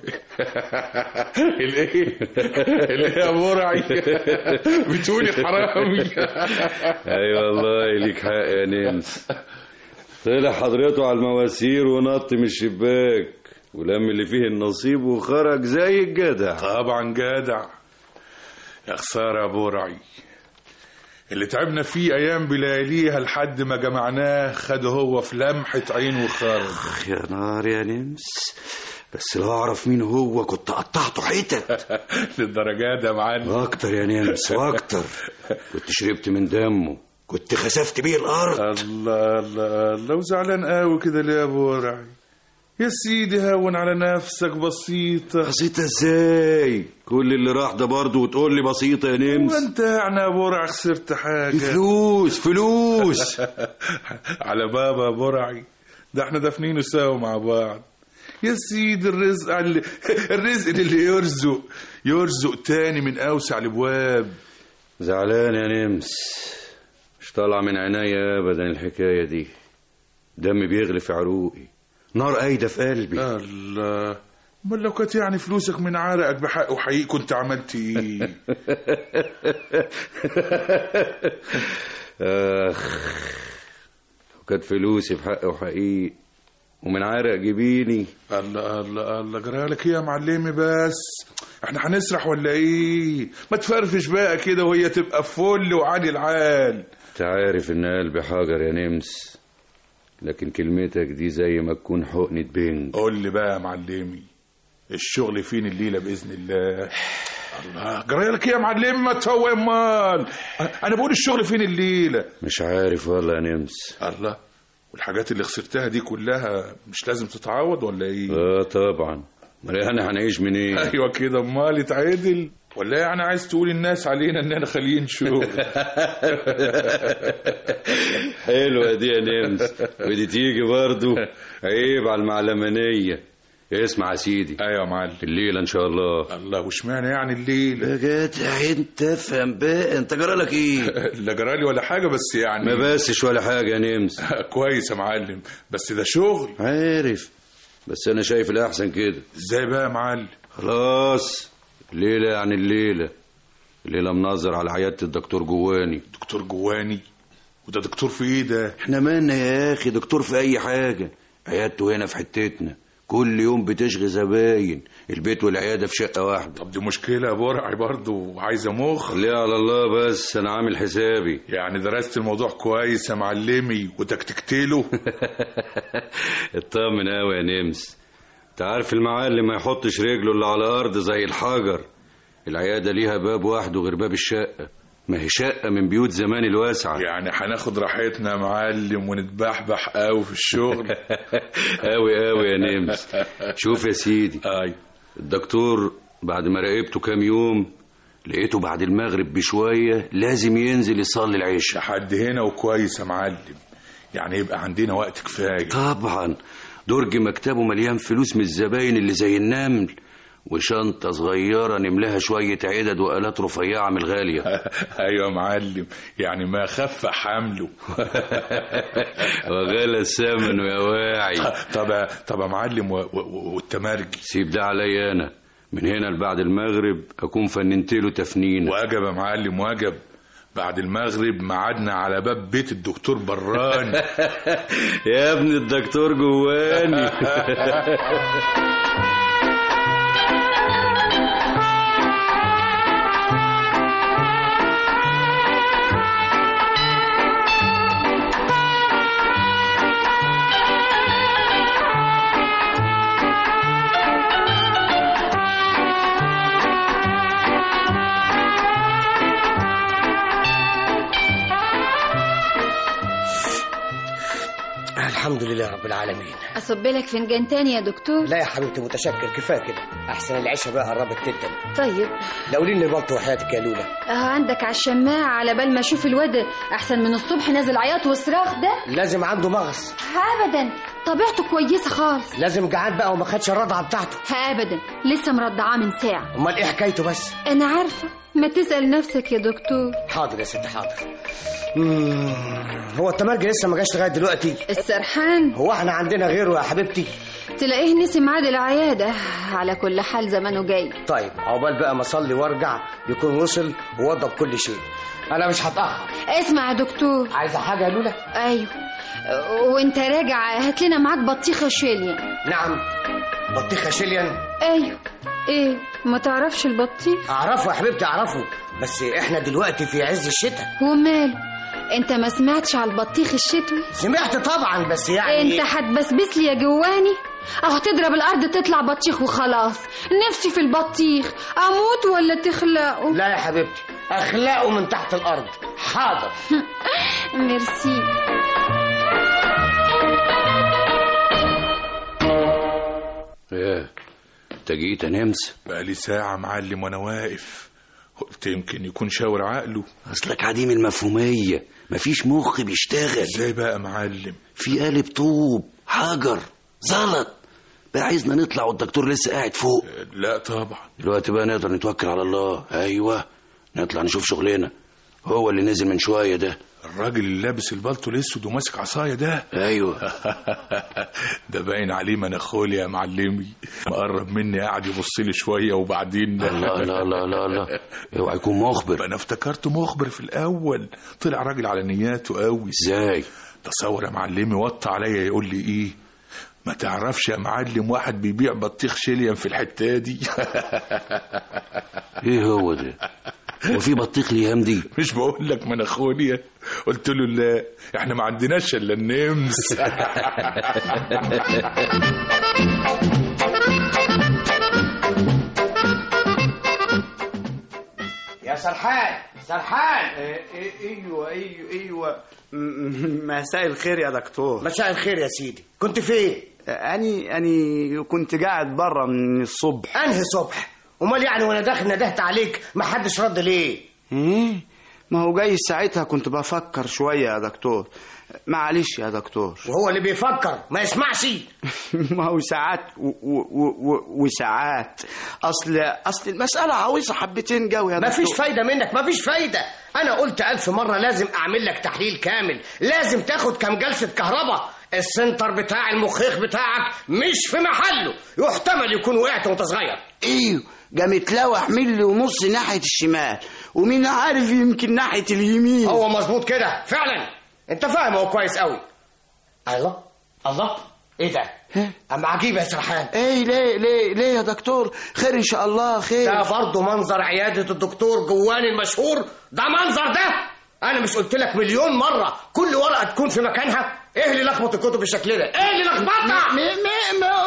الايه الايه يا برعي بتقولي حرامي اي والله ليك حق يا نمس طلع حضرته على المواسير ونط من الشباك ولم اللي فيه النصيب وخرج زي الجدع طبعا جدع يا خساره يا برعي اللي تعبنا فيه ايام بلياليها لحد ما جمعناه خده هو في لمحه عين وخرج يا نار يا نمس بس لو اعرف مين هو كنت قطعته حتت للدرجات يا معلم واكتر يا نمس واكتر كنت شربت من دمه كنت خسفت بيه الارض الله الله الله وزعلان قوي كده ليه يا برعي يا سيدي هون على نفسك بسيطة بسيطة ازاي كل اللي راح ده برضه وتقول لي بسيطة يا نمس وانت يعني يا برع خسرت حاجة فلوس فلوس على بابا يا برعي ده احنا دافنينه سوا مع بعض يا سيدي الرزق اللي الرزق اللي يرزق يرزق تاني من اوسع الابواب زعلان يا نمس مش طالعة من عينيا ابدا الحكاية دي دمي بيغلي في عروقي نار قايدة في قلبي الله امال لو كانت يعني فلوسك من عرقك بحق وحقيقي كنت عملت ايه اخ وكانت فلوسي بحق وحقيقي ومن عرق جبيني الله الله الله جرالك ايه يا معلمي بس احنا هنسرح ولا ايه ما تفرفش بقى كده وهي تبقى فل وعالي العال انت عارف ان قلبي حجر يا نمس لكن كلمتك دي زي ما تكون حقنة بنج قول لي بقى يا معلمي الشغل فين الليله باذن الله الله جرالك ايه يا معلمي ما تفوق امال انا بقول الشغل فين الليله مش عارف والله يا نمس الله والحاجات اللي خسرتها دي كلها مش لازم تتعوض ولا ايه اه طبعا امال احنا هنعيش منين ايوه كده امال يتعدل ولا يعني عايز تقول الناس علينا اننا خاليين شغل حلوة دي يا نمس ودي تيجي برضو عيب على المعلمانية اسمع يا سيدي ايوه يا معلم الليلة ان شاء الله الله واشمعنى يعني الليل يا جدع انت افهم بقى انت جرالك ايه لا جرالي ولا حاجه بس يعني ما بسش ولا حاجة يا نمس كويس يا معلم بس ده شغل عارف بس انا شايف الاحسن كده ازاي بقى يا معلم خلاص الليله يعني الليله الليله منظر على عياده الدكتور جواني دكتور جواني وده دكتور في ايه ده احنا مالنا يا اخي دكتور في اي حاجه عيادته هنا في حتتنا كل يوم بتشغي زباين البيت والعياده في شقه واحده طب دي مشكله يا برعي برضه وعايزه مخ ليه على الله بس انا عامل حسابي يعني درست الموضوع كويس يا معلمي وتكتكت له اطمن قوي يا نمس انت عارف المعلم ما يحطش رجله الا على الارض زي الحجر العياده ليها باب واحد غير باب الشقه ما هي شقه من بيوت زمان الواسعه يعني هناخد راحتنا يا معلم ونتبحبح قوي في الشغل قوي قوي يا نمس شوف يا سيدي اي الدكتور بعد ما راقبته كام يوم لقيته بعد المغرب بشويه لازم ينزل يصلي العشاء لحد هنا وكويس يا معلم يعني يبقى عندنا وقت كفايه طبعا درج مكتبه مليان فلوس من الزباين اللي زي النمل وشنطة صغيرة نملاها شوية عدد وآلات رفيعة من الغالية أيوة يا معلم يعني ما خف حمله وغلى ثمنه يا واعي طب طب يا معلم و... و... والتمرجي سيب ده عليا أنا من هنا لبعد المغرب أكون فننت له تفنين واجب يا معلم واجب بعد المغرب معادنا على باب بيت الدكتور بران يا ابن الدكتور جواني الحمد لله رب العالمين أصب لك فنجان تاني يا دكتور لا يا حبيبتي متشكر كفايه كده احسن العيشه بقى قربت جدا طيب لو لي لي بلطو وحياتك يا لولا اه عندك على الشماعة على بال ما اشوف الواد احسن من الصبح نازل عياط وصراخ ده لازم عنده مغص ابدا طبيعته كويسة خالص لازم جعان بقى وما خدش الرضعه بتاعته ابدا لسه مرضعاه من ساعة امال ايه حكايته بس انا عارفة ما تسأل نفسك يا دكتور حاضر يا ست حاضر مم، هو التمرجي لسه ما جاش لغايه دلوقتي السرحان هو احنا عندنا غيره يا حبيبتي تلاقيه نسي ميعاد العيادة على كل حال زمانه جاي طيب عقبال بقى ما اصلي وارجع يكون وصل ووضب كل شيء انا مش هتاخر اسمع يا دكتور عايزه حاجه يا لولا ايوه وانت راجع هات لنا معاك بطيخة شيليا نعم بطيخه شيليان ايوه ايه ما تعرفش البطيخ اعرفه يا حبيبتي اعرفه بس احنا دلوقتي في عز الشتاء وماله انت ما سمعتش على البطيخ الشتوي سمعت طبعا بس يعني انت هتبسبس لي يا جواني اهو تضرب الارض تطلع بطيخ وخلاص نفسي في البطيخ اموت ولا تخلقه لا يا حبيبتي اخلقه من تحت الارض حاضر ميرسي ايه انت جيت يا نمس بقالي ساعة معلم وانا واقف قلت يمكن يكون شاور عقله اصلك عديم المفهومية مفيش مخ بيشتغل ازاي بقى يا معلم في قالب طوب حجر زلط بقى عايزنا نطلع والدكتور لسه قاعد فوق لا طبعا دلوقتي بقى نقدر نتوكل على الله ايوه نطلع نشوف شغلنا هو اللي نزل من شويه ده الراجل اللي لابس البلطو الاسود وماسك عصايه ده ايوه ده باين عليه مناخولي يا معلمي مقرب مني قاعد يبص لي شويه وبعدين لا لا لا لا لا اوعى يكون مخبر انا افتكرته مخبر في الاول طلع راجل على نياته قوي ازاي تصور يا معلمي وطى عليا يقول لي ايه ما تعرفش يا معلم واحد بيبيع بطيخ شيليان في الحته دي ايه هو ده هو في بطيخ الايام دي مش بقول لك مناخوليا قلت له لا احنا ما عندناش الا النمس يا سرحان سرحان ايوه ايوه ايوه م- مساء الخير يا دكتور مساء الخير يا سيدي كنت فين اني اني كنت قاعد بره من الصبح انهي صبح امال يعني وانا داخل ندهت عليك ما حدش رد ليه ايه ما هو جاي ساعتها كنت بفكر شوية يا دكتور معلش يا دكتور وهو اللي بيفكر ما يسمعش ما هو ساعات و و و وساعات اصل اصل المسألة عاوزة حبتين جو يا دكتور مفيش فايدة منك مفيش فايدة أنا قلت ألف مرة لازم أعمل لك تحليل كامل لازم تاخد كام جلسة كهرباء السنتر بتاع المخيخ بتاعك مش في محله يحتمل يكون وقعت وانت صغير ايوه جا متلوح ملي ونص ناحية الشمال ومين عارف يمكن ناحية اليمين هو مظبوط كده فعلا انت فاهم هو كويس قوي الله الله ايه ده اما عجيب يا سرحان ايه ليه ليه ليه يا دكتور خير ان شاء الله خير ده برضه منظر عيادة الدكتور جواني المشهور ده منظر ده انا مش قلت لك مليون مرة كل ورقة تكون في مكانها ايه اللي لخبط الكتب بالشكل ده ايه اللي لخبطها ما ما ما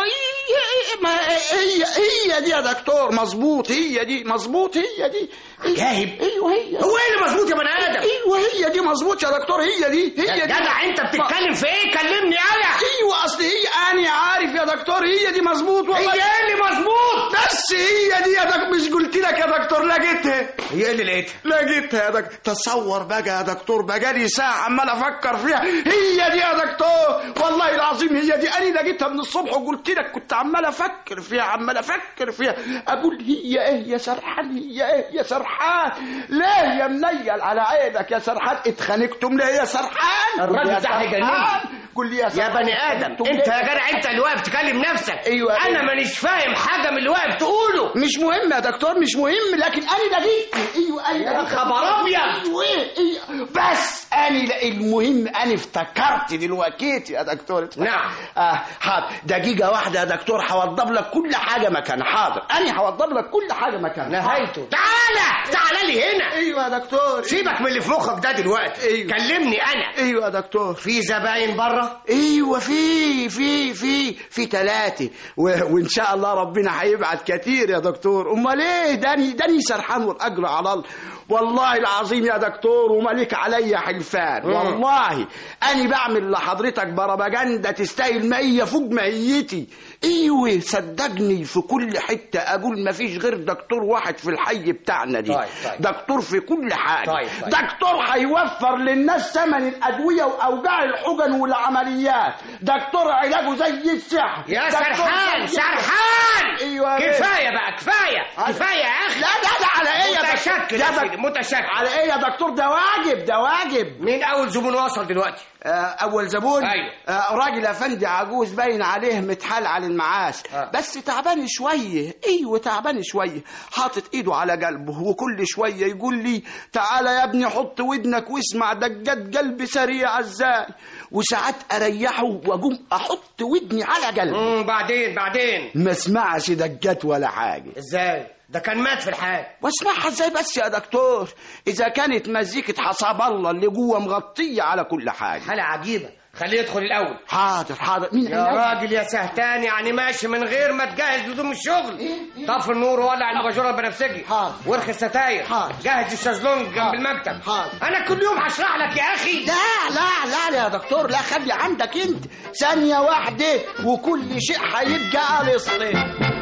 ما هي هي دي يا دكتور مظبوط هي دي مظبوط هي دي جاهب ايوه هي هو ايه اللي مظبوط يا بني ادم ايوه هي دي مظبوط يا دكتور هي دي هي يا دي جدع انت بتتكلم في ايه كلمني انا ايوه اصل هي انا عارف يا دكتور هي دي مظبوط والله هي ايه اللي مظبوط بس هي دي يا دكتور مش قلت لك يا دكتور لقيتها هي ايه اللي لقيتها لقيتها يا دكتور تصور بقى يا دكتور بقالي ساعه عمال افكر فيها هي دي يا دكتور والله العظيم هي دي انا لقيتها من الصبح وقلت لك كنت عمال افكر فيها عمال افكر فيها اقول هي ايه يا سرحان هي ايه يا سرحان ليه يا منيل على عينك يا سرحان اتخانقتم ليه يا سرحان الراجل ده هيجنني قول لي يا سرحان يا بني ادم انت يا جدع انت اللي واقف تكلم نفسك ايوه انا مانيش فاهم حاجه من اللي واقف تقوله مش مهم يا دكتور مش مهم لكن انا لقيت ايوه ايوه يا خبر ابيض ايوه ايوه بس انا لا المهم انا افتكرت دلوقتي يا دكتور اتفضل. نعم. اه حاضر دقيقه واحده يا دكتور هوضب لك كل حاجه مكان حاضر انا هوضب لك كل حاجه مكان نهايته تعالى تعالى لي هنا ايوه يا دكتور سيبك من اللي في مخك ده دلوقتي أيوة. كلمني انا ايوه يا دكتور في زباين بره ايوه في في في في ثلاثه و... وان شاء الله ربنا هيبعت كتير يا دكتور امال ايه داني داني سرحان والاجر على الله والله العظيم يا دكتور ومالك عليا حلفان مم. والله انا بعمل لحضرتك بروباجندا تستاهل مية فوق ميتي ايوه صدقني في كل حته اقول ما فيش غير دكتور واحد في الحي بتاعنا دي طيب، طيب. دكتور في كل حاجه طيب، طيب. دكتور هيوفر للناس ثمن الادويه واوجاع الحجن والعمليات دكتور علاجه زي السحر يا دكتور سرحان زي- سرحان ايوه يا بيه. كفايه بقى كفايه أيوة. كفايه يا اخي لا لا لا على ايه يا دكتور متشكر يا يا دك- سيدي متشكر على ايه يا دكتور ده واجب ده واجب مين اول زبون وصل دلوقتي آه، اول زبون أيوة. آه، راجل افندي عجوز باين عليه متحال على المعاش آه. بس تعبان شويه ايوه تعبان شويه حاطط ايده على قلبه وكل شويه يقول لي تعالى يا ابني حط ودنك واسمع دقات قلبي سريعه ازاي وساعات اريحه واقوم احط ودني على قلبه امم بعدين بعدين ما اسمعش دقات ولا حاجه ازاي ده كان مات في الحال واسمعها ازاي بس يا دكتور اذا كانت مزيكة حساب الله اللي جوه مغطية على كل حاجة حالة عجيبة خليه يدخل الأول حاضر حاضر مين يا قال لك؟ راجل يا سهتان يعني ماشي من غير ما تجهز هدوم الشغل طفي النور وولع الاباجوره البنفسجي حاضر. وارخي الستاير حاضر. جهز الشازلونج جنب المكتب حاضر. انا كل يوم هشرح لك يا اخي لا لا لا يا دكتور لا خلي عندك انت ثانية واحدة وكل شيء هيبقى على صليب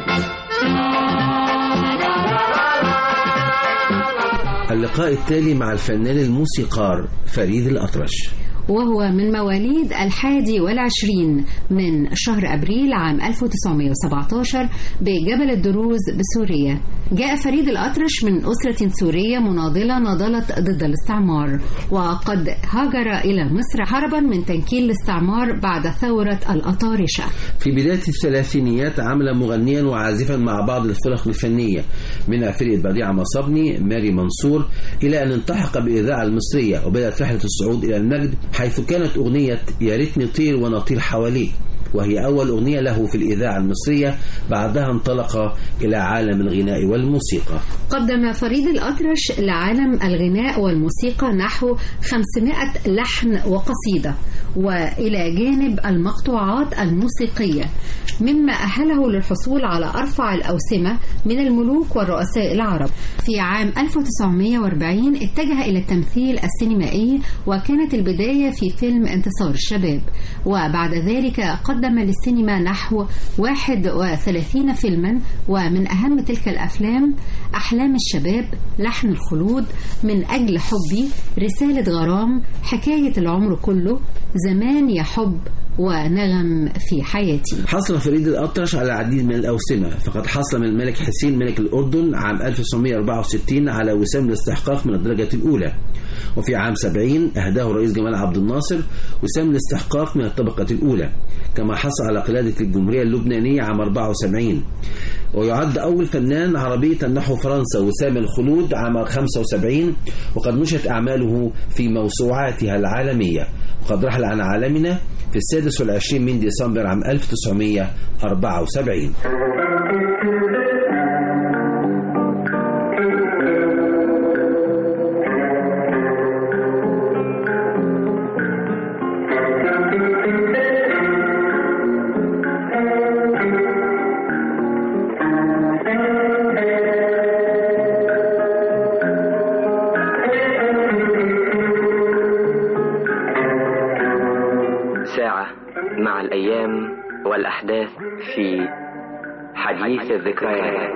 اللقاء التالي مع الفنان الموسيقار فريد الأطرش وهو من مواليد الحادي والعشرين من شهر أبريل عام 1917 بجبل الدروز بسوريا جاء فريد الأطرش من أسرة سورية مناضلة ناضلت ضد الاستعمار وقد هاجر إلى مصر هربا من تنكيل الاستعمار بعد ثورة الأطارشة في بداية الثلاثينيات عمل مغنيا وعازفا مع بعض الفرق الفنية منها فرقة بديعة مصبني ماري منصور إلى أن التحق بالإذاعة المصرية وبدأت رحلة الصعود إلى المجد حيث كانت أغنية يا ريتني طير ونطير حواليك وهي أول أغنية له في الإذاعة المصرية بعدها انطلق إلى عالم الغناء والموسيقى قدم فريد الأطرش لعالم الغناء والموسيقى نحو 500 لحن وقصيدة وإلى جانب المقطوعات الموسيقية مما أهله للحصول على أرفع الأوسمة من الملوك والرؤساء العرب في عام 1940 اتجه إلى التمثيل السينمائي وكانت البداية في فيلم انتصار الشباب وبعد ذلك قدم قدم للسينما نحو 31 فيلما ومن أهم تلك الأفلام أحلام الشباب لحن الخلود من أجل حبي رسالة غرام حكاية العمر كله زمان يا حب ونغم في حياتي حصل فريد الأطرش على العديد من الأوسمة فقد حصل من الملك حسين ملك الأردن عام 1964 على وسام الاستحقاق من الدرجة الأولى وفي عام 70 أهداه الرئيس جمال عبد الناصر وسام الاستحقاق من الطبقة الأولى كما حصل على قيادة الجمهورية اللبنانية عام 74 ويعد أول فنان عربي تمنحه فرنسا وسام الخلود عام 75 وقد نشرت أعماله في موسوعاتها العالمية وقد رحل عن عالمنا في السادس والعشرين من ديسمبر عام 1974 ساعة مع الأيام والأحداث في حديث الذكريات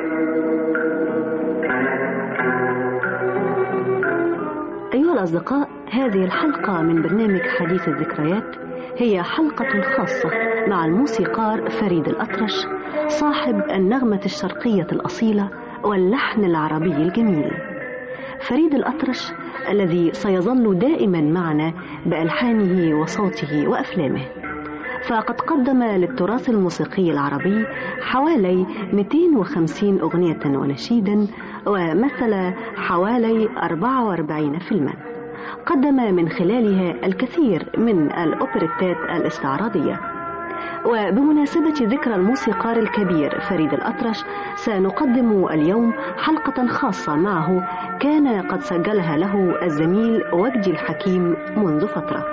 أيها الأصدقاء هذه الحلقة من برنامج حديث الذكريات هي حلقة خاصة مع الموسيقار فريد الأطرش صاحب النغمة الشرقية الأصيلة واللحن العربي الجميل فريد الأطرش الذي سيظل دائما معنا بألحانه وصوته وأفلامه فقد قدم للتراث الموسيقي العربي حوالي 250 أغنية ونشيدا ومثل حوالي 44 فيلما قدم من خلالها الكثير من الأوبريتات الاستعراضية وبمناسبة ذكرى الموسيقار الكبير فريد الأطرش سنقدم اليوم حلقة خاصة معه كان قد سجلها له الزميل وجدي الحكيم منذ فترة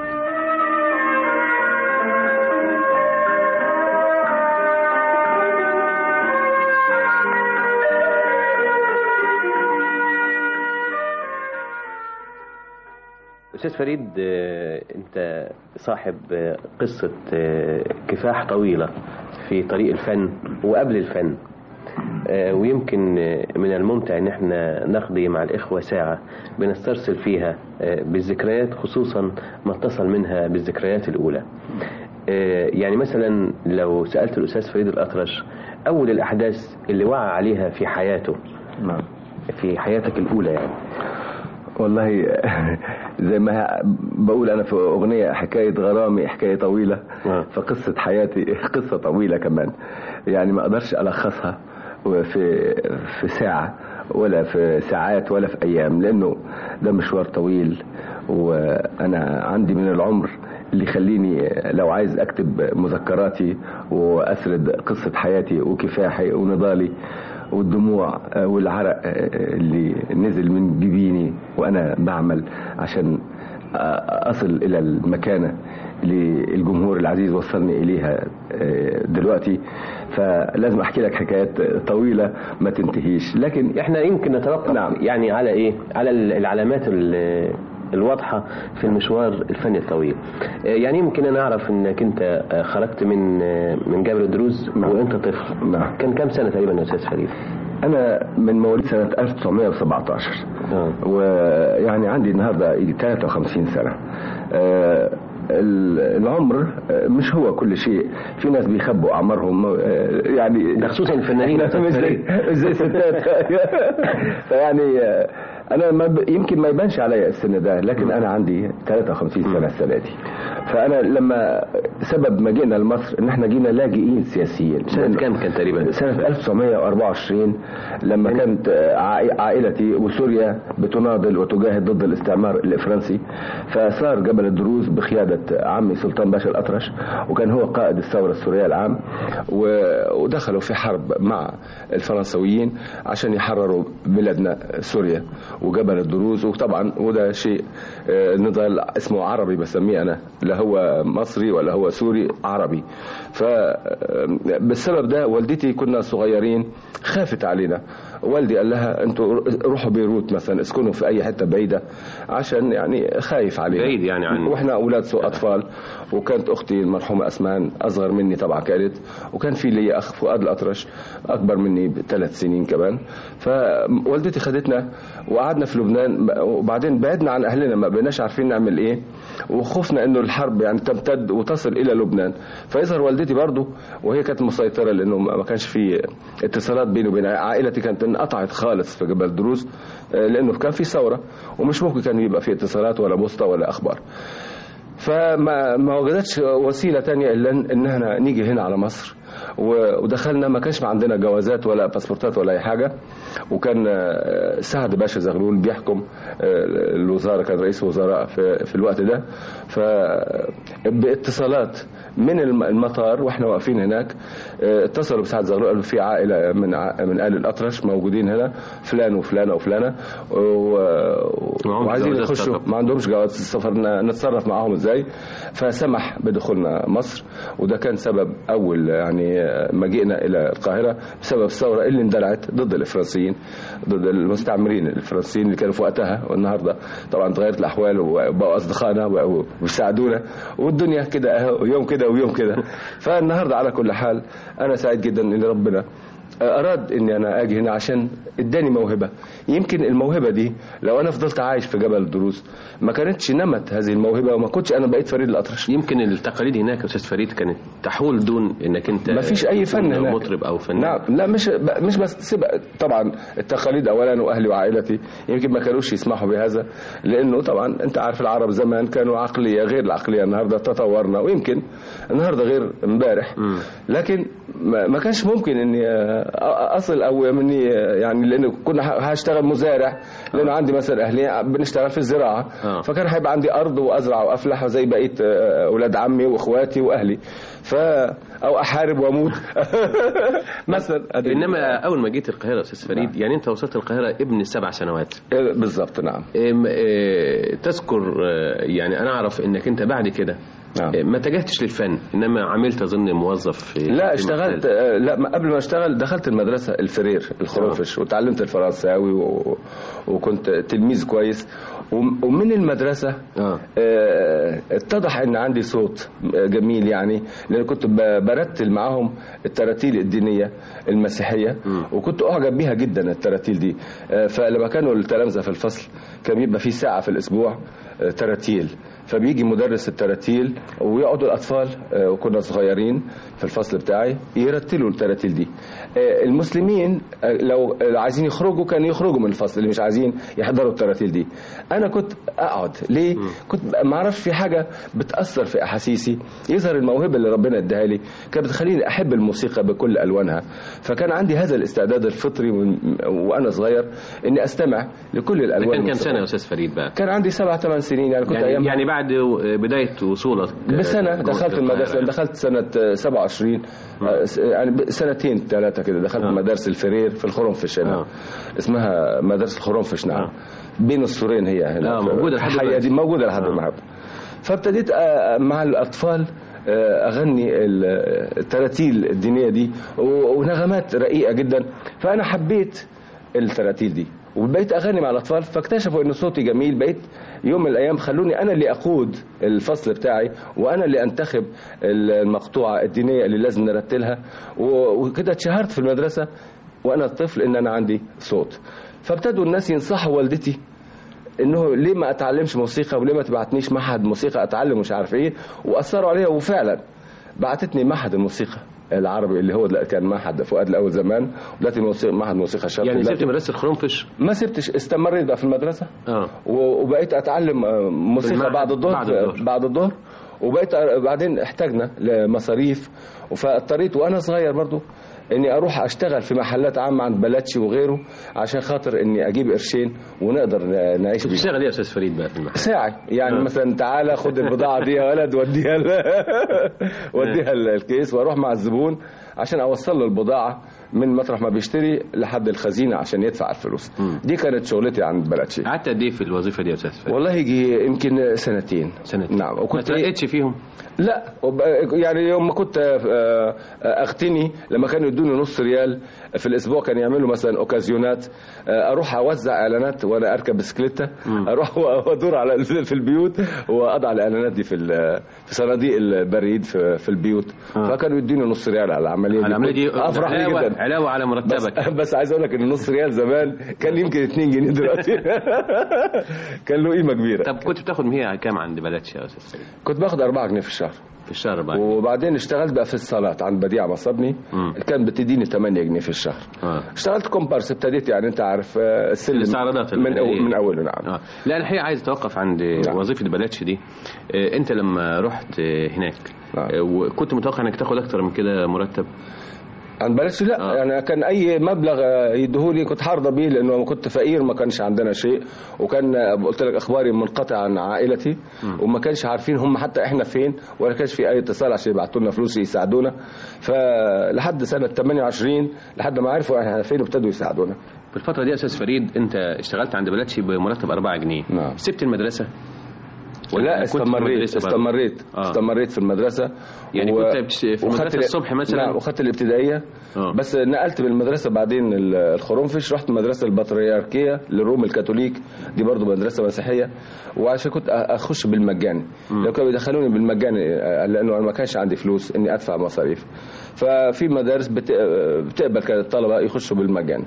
أستاذ فريد آه، أنت صاحب آه، قصة آه، كفاح طويلة في طريق الفن وقبل الفن آه، ويمكن آه، من الممتع ان احنا نقضي مع الاخوه ساعه بنسترسل فيها آه، بالذكريات خصوصا ما اتصل منها بالذكريات الاولى. آه، يعني مثلا لو سالت الاستاذ فريد الاطرش اول الاحداث اللي وعى عليها في حياته نعم في حياتك الاولى يعني والله زي ما بقول انا في اغنيه حكايه غرامي حكايه طويله فقصه حياتي قصه طويله كمان يعني ما اقدرش الخصها في في ساعه ولا في ساعات ولا في ايام لانه ده مشوار طويل وانا عندي من العمر اللي يخليني لو عايز اكتب مذكراتي واسرد قصه حياتي وكفاحي ونضالي والدموع والعرق اللي نزل من جبيني وانا بعمل عشان اصل الى المكانه اللي الجمهور العزيز وصلني اليها دلوقتي فلازم احكي لك حكايات طويله ما تنتهيش لكن احنا يمكن نتوقف نعم. يعني على ايه على العلامات ال- الواضحة في المشوار الفني الطويل آه، يعني يمكن أنا أعرف أنك أنت آه، خرجت من آه، من جبل الدروز وأنت طفل نعم. كان كام سنة تقريبا يا أستاذ فريد؟ انا من مواليد سنه 1917 ويعني عندي النهارده يجي 53 سنه آه، ال- العمر آه، مش هو كل شيء في ناس بيخبوا اعمارهم آه، يعني ده خصوصا الفنانين يا أستاذ مش زي فريد. مش زي الستات فيعني آه، انا ما ب... يمكن ما يبانش عليا السن ده لكن انا عندي 53 سنه السنه دي فانا لما سبب ما جينا لمصر ان احنا جينا لاجئين سياسيين سنة كام كان تقريبا؟ سنة 1924 لما كانت عائ- عائلتي وسوريا بتناضل وتجاهد ضد الاستعمار الفرنسي فصار جبل الدروز بقيادة عمي سلطان باشا الأطرش وكان هو قائد الثورة السورية العام و- ودخلوا في حرب مع الفرنسويين عشان يحرروا بلادنا سوريا وجبل الدروز وطبعا وده شيء آه، نضال اسمه عربي بسميه أنا لا هو مصري ولا هو سوري عربي فبالسبب ده والدتي كنا صغيرين خافت علينا والدي قال لها انتوا روحوا بيروت مثلا اسكنوا في اي حته بعيده عشان يعني خايف علينا بعيد يعني عن- واحنا اولاد سوء اطفال وكانت اختي المرحومه اسمان اصغر مني طبعا كانت وكان في لي اخ فؤاد الاطرش اكبر مني بثلاث سنين كمان فوالدتي خدتنا وقعدنا في لبنان وبعدين بعدنا عن اهلنا ما بقيناش عارفين نعمل ايه وخفنا انه الحرب يعني تمتد وتصل الى لبنان فيظهر والدتي برضه وهي كانت مسيطره لانه ما ما كانش في اتصالات بيني وبين عائلتي كانت انقطعت خالص في جبل دروز آه، لانه كان في ثوره ومش ممكن كان يبقى في اتصالات ولا بوسطه ولا اخبار فما ما وجدتش وسيله تانية الا إن- ان احنا نيجي هنا على مصر و- ودخلنا ما كانش عندنا جوازات ولا باسبورتات ولا اي حاجه وكان آه، سعد باشا زغلول بيحكم آه، الوزاره كان رئيس وزراء في, في الوقت ده ف باتصالات من الم- المطار واحنا واقفين هناك آه، اتصلوا بسعد زغلول قالوا في عائله من ع- من ال الاطرش موجودين هنا فلان وفلانه وفلانه و- وعايزين جوازات يخشوا سفر. ما عندهمش جواز السفر ن- نتصرف معاهم ازاي فسمح بدخولنا مصر وده كان سبب اول يعني مجيئنا الى القاهره بسبب الثوره اللي اندلعت ضد الفرنسيين ضد المستعمرين الفرنسيين اللي كانوا في وقتها والنهارده طبعا اتغيرت الاحوال وبقوا اصدقائنا وبقوا بيساعدونا والدنيا كده اهو يوم كده ويوم كده فالنهارده على كل حال انا سعيد جدا ان ربنا اراد اني انا اجي هنا عشان اداني موهبه يمكن الموهبه دي لو انا فضلت عايش في جبل الدروز ما كانتش نمت هذه الموهبه وما كنتش انا بقيت فريد الاطرش يمكن التقاليد هناك يا استاذ فريد كانت تحول دون انك انت ما فيش اي فن تكون هناك مطرب او فنان نعم لا مش مش بس سيب طبعا التقاليد اولا واهلي وعائلتي يمكن ما كانوش يسمحوا بهذا لانه طبعا انت عارف العرب زمان كانوا عقليه غير العقليه النهارده تطورنا ويمكن النهارده غير امبارح لكن ما ما كانش ممكن اني آه، اصل او مني آه، يعني لانه كنا ه- هشتغل مزارع لانه عندي مثلا اهلي بنشتغل في الزراعه فكان هيبقى عندي ارض وازرع وافلح زي بقيه آه، اولاد عمي واخواتي واهلي ف او احارب واموت مثلا انما اول ما جيت القاهره يا استاذ فريد يعني انت وصلت القاهره ابن سبع سنوات بالظبط نعم إم- إيه، تذكر آه، يعني انا اعرف انك انت بعد كده إيه، ما اتجهتش للفن انما عملت اظن موظف في لا في اشتغلت محل. آه، لا ما- قبل ما اشتغل دخلت المدرسه الفرير الخرافش وتعلمت الفرنساوي و... وكنت تلميذ كويس وم- ومن المدرسه آه، اتضح ان عندي صوت جميل يعني لان كنت ب- برتل معاهم التراتيل الدينيه المسيحيه وكنت اعجب بيها جدا التراتيل دي آه، فلما كانوا التلامذه في الفصل كان بيبقى في ساعه في الاسبوع آه، تراتيل فبيجي مدرس التراتيل ويقعدوا الاطفال آه، وكنا صغيرين في الفصل بتاعي يرتلوا التراتيل دي آه، المسلمين آه، لو لو عايزين يخرجوا كانوا يخرجوا من الفصل اللي مش عايزين يحضروا التراتيل دي انا كنت اقعد ليه كنت ما اعرفش في حاجه بتاثر في احاسيسي يظهر الموهبه اللي ربنا اداها لي كانت بتخليني احب الموسيقى بكل الوانها فكان عندي هذا الاستعداد الفطري من- وانا صغير اني استمع لكل الالوان كان كام الموسيقية. سنه يا استاذ فريد بقى كان عندي سبع ثمان سنين يعني كنت يعني, ايام يعني بعد بدايه وصولك بسنة آه، دخلت القاهرة. المدرسة دخلت سنة آه، 27 آه، س- يعني ب- سنتين ثلاثة كده دخلت مدارس الفرير في الخرنفش هنا اسمها مدارس الخرنفش نعم بين السورين هي هنا آه، في- موجودة في لحد الحقيقة دلوقتي. دي موجودة لحد النهارده فابتديت آه، مع الأطفال آه، أغني ال- التراتيل الدينية دي و- ونغمات رقيقة جدا فأنا حبيت التراتيل دي وبقيت اغني مع الاطفال فاكتشفوا ان صوتي جميل بقيت يوم من الايام خلوني انا اللي اقود الفصل بتاعي وانا اللي انتخب المقطوعه الدينيه اللي لازم نرتلها و- وكده اتشهرت في المدرسه وانا طفل ان انا عندي صوت فابتدوا الناس ينصحوا والدتي انه ليه ما اتعلمش موسيقى وليه ما تبعتنيش معهد موسيقى اتعلم مش عارف ايه واثروا عليها وفعلا بعتتني معهد الموسيقى العربي اللي هو دلوقتي كان معهد فؤاد الاول زمان ودلوقتي موسيقى معهد موسيقى الشرقي يعني سبت دلوقتي. مدرسه الخرنفش ما سبتش استمريت بقى في المدرسه اه و- وبقيت اتعلم آه، موسيقى بالمعهد بعد الظهر بعد الظهر. بعد الظهر وبقيت أ- بعدين احتاجنا لمصاريف فاضطريت وانا صغير برضو اني اروح اشتغل في محلات عامه عند بلاتشي وغيره عشان خاطر اني اجيب قرشين ونقدر ن- نعيش بيهم بتشتغل ايه يا استاذ فريد بقى في المحل ساعي يعني آه. مثلا تعالى خد البضاعه دي يا ولد وديها ال- وديها ال- الكيس واروح مع الزبون عشان اوصل له البضاعه من مطرح ما بيشتري لحد الخزينه عشان يدفع الفلوس دي كانت شغلتي عند بلاتشي قعدت قد ايه في الوظيفه دي يا استاذ فريد؟ والله يجي يمكن سنتين سنتين نعم ما ترقتش فيهم لا وب- يعني يوم ما كنت آه، آه، اغتني لما كانوا يدوني نص ريال في الاسبوع كانوا يعملوا مثلا اوكازيونات آه، اروح اوزع اعلانات وانا اركب بسكليته اروح وادور على في البيوت واضع الاعلانات دي في ال- في صناديق البريد في, في البيوت فكانوا يدوني نص ريال على العمليه على العملية دي افرح لي علاوة- جدا علاوة على مرتبك بس, بس عايز اقول لك ان نص ريال زمان كان يمكن 2 جنيه دلوقتي كان له قيمه كبيره طب كنت بتاخد مية كام عند بلاتشي يا استاذ فريد؟ كنت باخد 4 جنيه في الشهر في الشهر بقى وبعدين اشتغلت بقى في الصالات عند بديع مصبني كان بتديني 8 جنيه في الشهر آه. اشتغلت كومبارس ابتديت يعني انت عارف آه، السلم الاستعراضات من أول الغنائية. من اوله نعم آه. لا انا الحقيقه عايز اتوقف عند وظيفه بلاتش دي آه، انت لما رحت آه، هناك آه، وكنت متوقع انك تاخد اكتر من كده مرتب عن بلاش لا آه. يعني كان اي مبلغ آه، يديهولي كنت حارضى بيه لانه لما كنت فقير ما كانش عندنا شيء وكان آه، قلت لك اخباري منقطع عن عائلتي وما كانش عارفين هم حتى احنا فين ولا كانش في اي اتصال عشان يبعتوا لنا فلوس يساعدونا فلحد سنه 28 لحد ما عرفوا احنا فين وابتدوا يساعدونا في الفتره دي يا استاذ فريد انت اشتغلت عند بلاتشي بمرتب 4 جنيه نعم. سبت المدرسه لا كنت في استمريت المدرسة برضه؟ استمريت آه. استمريت في المدرسة يعني كنت بتش- في وخدت المدرسة ال- الصبح مثلاً؟ نعم وخدت الابتدائية آه. بس نقلت من المدرسة بعدين ال- الخرنفش رحت المدرسة البطريركية للروم الكاثوليك دي برضو مدرسة مسيحية وعشان كنت أ- أخش بالمجاني لو كانوا بيدخلوني بالمجاني آه، لأنه أنا ما كانش عندي فلوس إني أدفع مصاريف ففي مدارس بت- بتقبل كان الطلبة يخشوا بالمجاني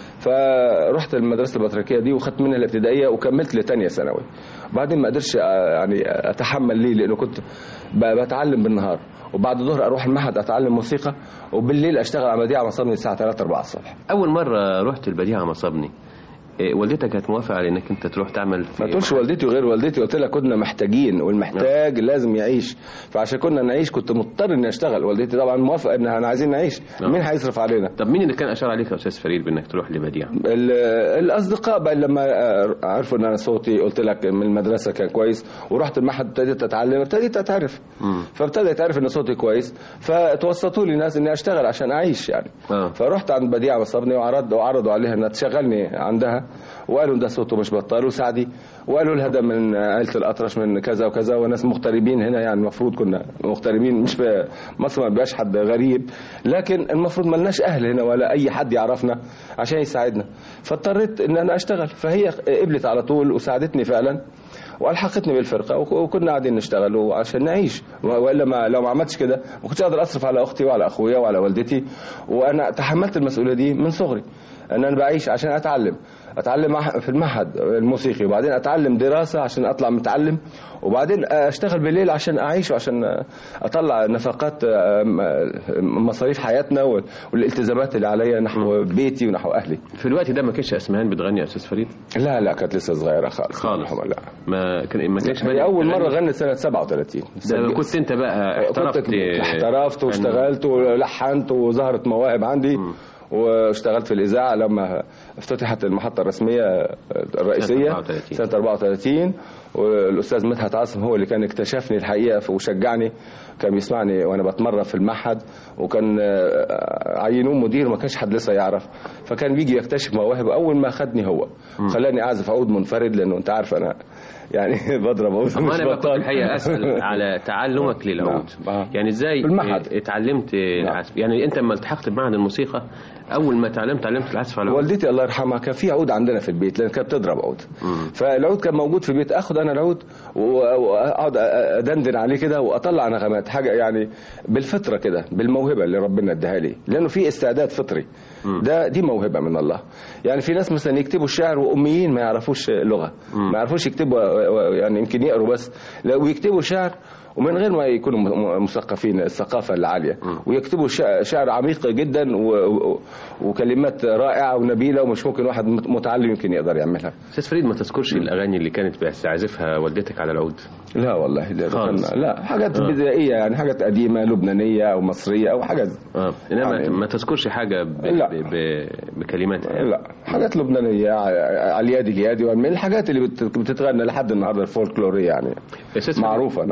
فرحت المدرسه البطريركيه دي وخدت منها الابتدائيه وكملت لتانية ثانوي بعدين ما قدرتش آه، يعني اتحمل ليه لانه كنت ب- بتعلم بالنهار وبعد الظهر اروح المعهد اتعلم موسيقى وبالليل اشتغل على مذيع مصابني الساعه 3 4 الصبح اول مره رحت البديعه مصابني إيه، والدتك كانت موافقه على انك انت تروح تعمل في ما تقولش والدتي وغير والدتي قلت لها كنا محتاجين والمحتاج لازم يعيش فعشان كنا نعيش كنت مضطر اني اشتغل والدتي طبعا موافقه ان احنا عايزين نعيش مين هيصرف علينا طب مين اللي كان اشار عليك يا استاذ فريد بانك تروح لبديعه ال- الاصدقاء بقى لما عرفوا ان انا صوتي قلت لك من المدرسه كان كويس ورحت المعهد ابتديت اتعلم ابتديت اتعرف فابتدى يتعرف ان صوتي كويس فتوسطوا لي ناس اني اشتغل عشان اعيش يعني فرحت عند بديعه مصابني وعرض وعرضوا عليها انها تشغلني عندها وقالوا ده صوته مش بطال وسعدي وقالوا لها ده من عائله الاطرش من كذا وكذا وناس مغتربين هنا يعني المفروض كنا مغتربين مش في مصر ما بيبقاش حد غريب لكن المفروض ما لناش اهل هنا ولا اي حد يعرفنا عشان يساعدنا فاضطريت ان انا اشتغل فهي قبلت على طول وساعدتني فعلا والحقتني بالفرقه وك- وكنا قاعدين نشتغل عشان نعيش والا ما لو ما عملتش كده ما كنتش اقدر اصرف على اختي وعلى اخويا وعلى والدتي وانا تحملت المسؤوليه دي من صغري ان انا بعيش عشان اتعلم اتعلم مع- في المعهد الموسيقي وبعدين اتعلم دراسه عشان اطلع متعلم وبعدين اشتغل بالليل عشان اعيش وعشان اطلع نفقات مصاريف حياتنا وال- والالتزامات اللي عليا نحو بيتي ونحو اهلي في الوقت ده ما كانش اسمهان بتغني يا استاذ فريد لا لا كانت لسه صغيره خالص خالص لا ما كان ما كانش هي اول مره غنت سنه 37 ده كنت انت بقى احترفت كنت احترفت واشتغلت ولحنت وظهرت مواهب عندي واشتغلت في الاذاعه لما افتتحت المحطه الرسميه الرئيسيه 34. سنه 34 والاستاذ مدحت عاصم هو اللي كان اكتشفني الحقيقه وشجعني كان بيسمعني وانا بتمرن في المعهد وكان آه، عينوه مدير ما كانش حد لسه يعرف فكان بيجي يكتشف مواهب اول ما خدني هو خلاني اعزف عود منفرد لانه انت عارف انا يعني بضرب عود أما مش انا بقى كنت بطال الحقيقه اسال على تعلمك للعود يعني ازاي في المعهد. اتعلمت العزف يعني انت لما التحقت بمعهد الموسيقى اول ما تعلمت تعلمت العزف على العود والدتي الله يرحمها كان في عود عندنا في البيت لان كانت بتضرب عود فالعود كان موجود في البيت اخد انا العود و- واقعد ادندن عليه كده واطلع نغمات حاجه يعني بالفطره كده بالموهبه اللي ربنا اداها لي لانه في استعداد فطري ده دي موهبه من الله يعني في ناس مثلا يكتبوا الشعر واميين ما يعرفوش لغه ما يعرفوش يكتبوا يعني يمكن يقروا بس لا ويكتبوا شعر ومن غير ما يكونوا م- مثقفين الثقافة العالية ويكتبوا شع- شعر عميق جدا و- و- وكلمات رائعة ونبيلة ومش ممكن واحد مت- متعلم يمكن يقدر يعملها استاذ فريد ما تذكرش الاغاني اللي كانت بتعزفها والدتك على العود لا والله لا خالص. كان- لا حاجات آه. بدائية يعني حاجات قديمة لبنانية أو مصرية أو حاجات اه انما يعني- ما تذكرش حاجه ب... لا. ب... ب... بكلماتها لا حاجات لبنانية ع- على اليد اليدي من الحاجات اللي بت- بتتغنى لحد النهارده الفولكلورية يعني يا أستاذ معروفة فريد، نعم اول ما اشتغلت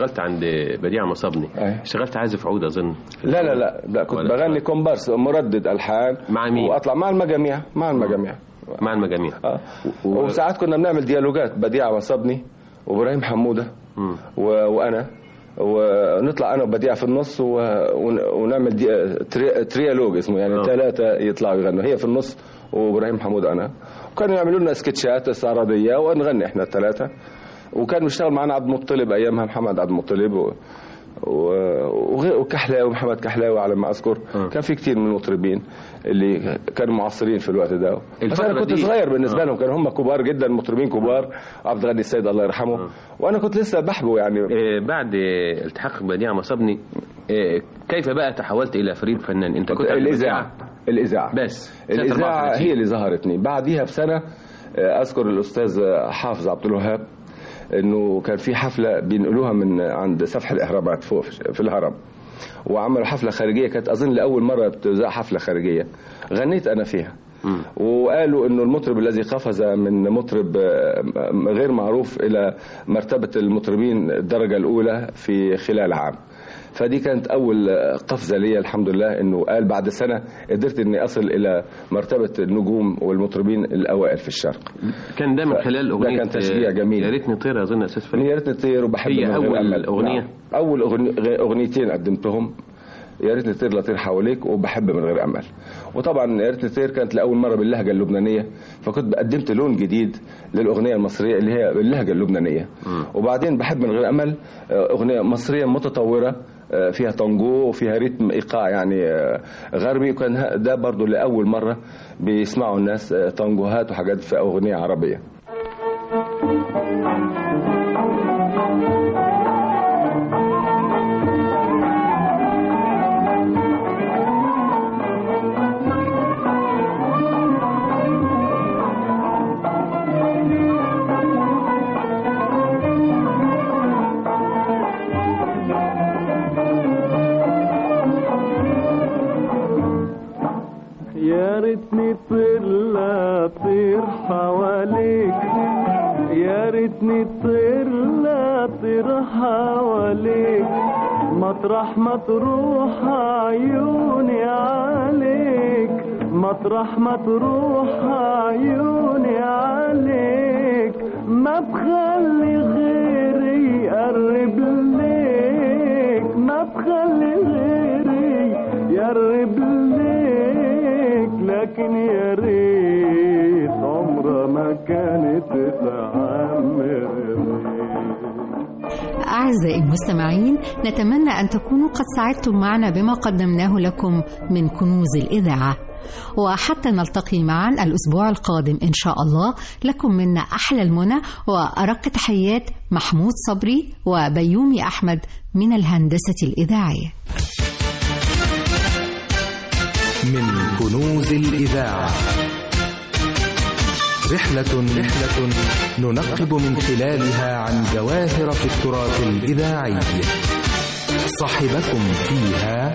اشتغلت عند بديع مصابني اشتغلت عازف عود اظن لا لا لا لا كنت بغني كومبارس مردد الحان مع مين؟ واطلع مع المجاميع مع المجاميع مع المجاميع اه وساعات كنا بنعمل ديالوجات بديع وصبني وابراهيم حموده و... وانا ونطلع انا وبديع في النص و... ون... ونعمل دي... تري... تريالوج اسمه يعني ثلاثه يطلعوا يغنوا هي في النص وابراهيم حمود انا وكانوا يعملوا لنا سكتشات استعراضيه ونغني احنا الثلاثه وكان بيشتغل معنا عبد المطلب ايامها محمد عبد المطلب و... و- وكحلاوي ومحمد كحلاوي على ما اذكر كان في كتير من المطربين اللي كانوا معاصرين في الوقت ده بس الفترة انا كنت دي- صغير بالنسبه آه. لهم كانوا هم كبار جدا مطربين كبار عبد الغني السيد الله يرحمه وانا كنت لسه بحبه يعني بعد التحاق بديع مصابني آه، كيف بقى تحولت الى فريد فنان انت كنت عند الاذاعه الاذاعه بس سنة الاذاعه 34. هي اللي ظهرتني بعديها بسنه آه، اذكر الاستاذ حافظ عبد الوهاب انه كان في حفله بينقلوها من عند سفح الاهرامات فوق في الهرم وعملوا حفله خارجيه كانت اظن لاول مره بتذاع حفله خارجيه غنيت انا فيها وقالوا انه المطرب الذي قفز من مطرب آه، غير معروف الى مرتبه المطربين الدرجه الاولى في خلال عام فدي كانت اول قفزه ليا الحمد لله انه قال بعد سنه قدرت اني اصل الى مرتبه النجوم والمطربين الاوائل في الشرق كان ده من خلال ده اغنيه كان تشجيع آه، جميل يا ريتني طير اظن اساس فريد يا ريتني تطير وبحب هي من غير أول أمل. أغنية؟ نعم. اول أغني- اغنيتين قدمتهم يا ريتني تطير لطير حواليك وبحب من غير امل وطبعا يا ريتني تطير كانت لاول مره باللهجه اللبنانيه فكنت قدمت لون جديد للاغنيه المصريه اللي هي باللهجه اللبنانيه وبعدين بحب من غير امل آه، اغنيه مصريه متطوره آه، فيها تانجو وفيها رتم ايقاع يعني آه، غربي وكان ه- ده برضو لاول مره بيسمعوا الناس آه، تانجوهات وحاجات في اغنيه عربيه يا ريتني طير لا طير حواليك يا ريتني طير لا طير حواليك مطرح ما تروح عيوني عليك مطرح ما تروح عيوني عليك ما بخلي غيري يقرب ليك ما بخلي غيري يقرب ليك لكن يا ريت عمرها ما كانت تعمر أعزائي المستمعين نتمنى أن تكونوا قد سعدتم معنا بما قدمناه لكم من كنوز الإذاعة وحتى نلتقي معا الأسبوع القادم إن شاء الله لكم منا أحلى المنى وأرق تحيات محمود صبري وبيومي أحمد من الهندسة الإذاعية من كنوز الإذاعة رحلة رحلة ننقب من خلالها عن جواهر في التراث الإذاعي صاحبكم فيها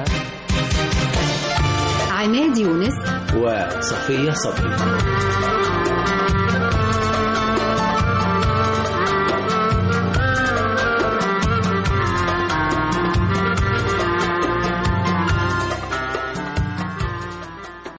عماد يونس وصفية صبري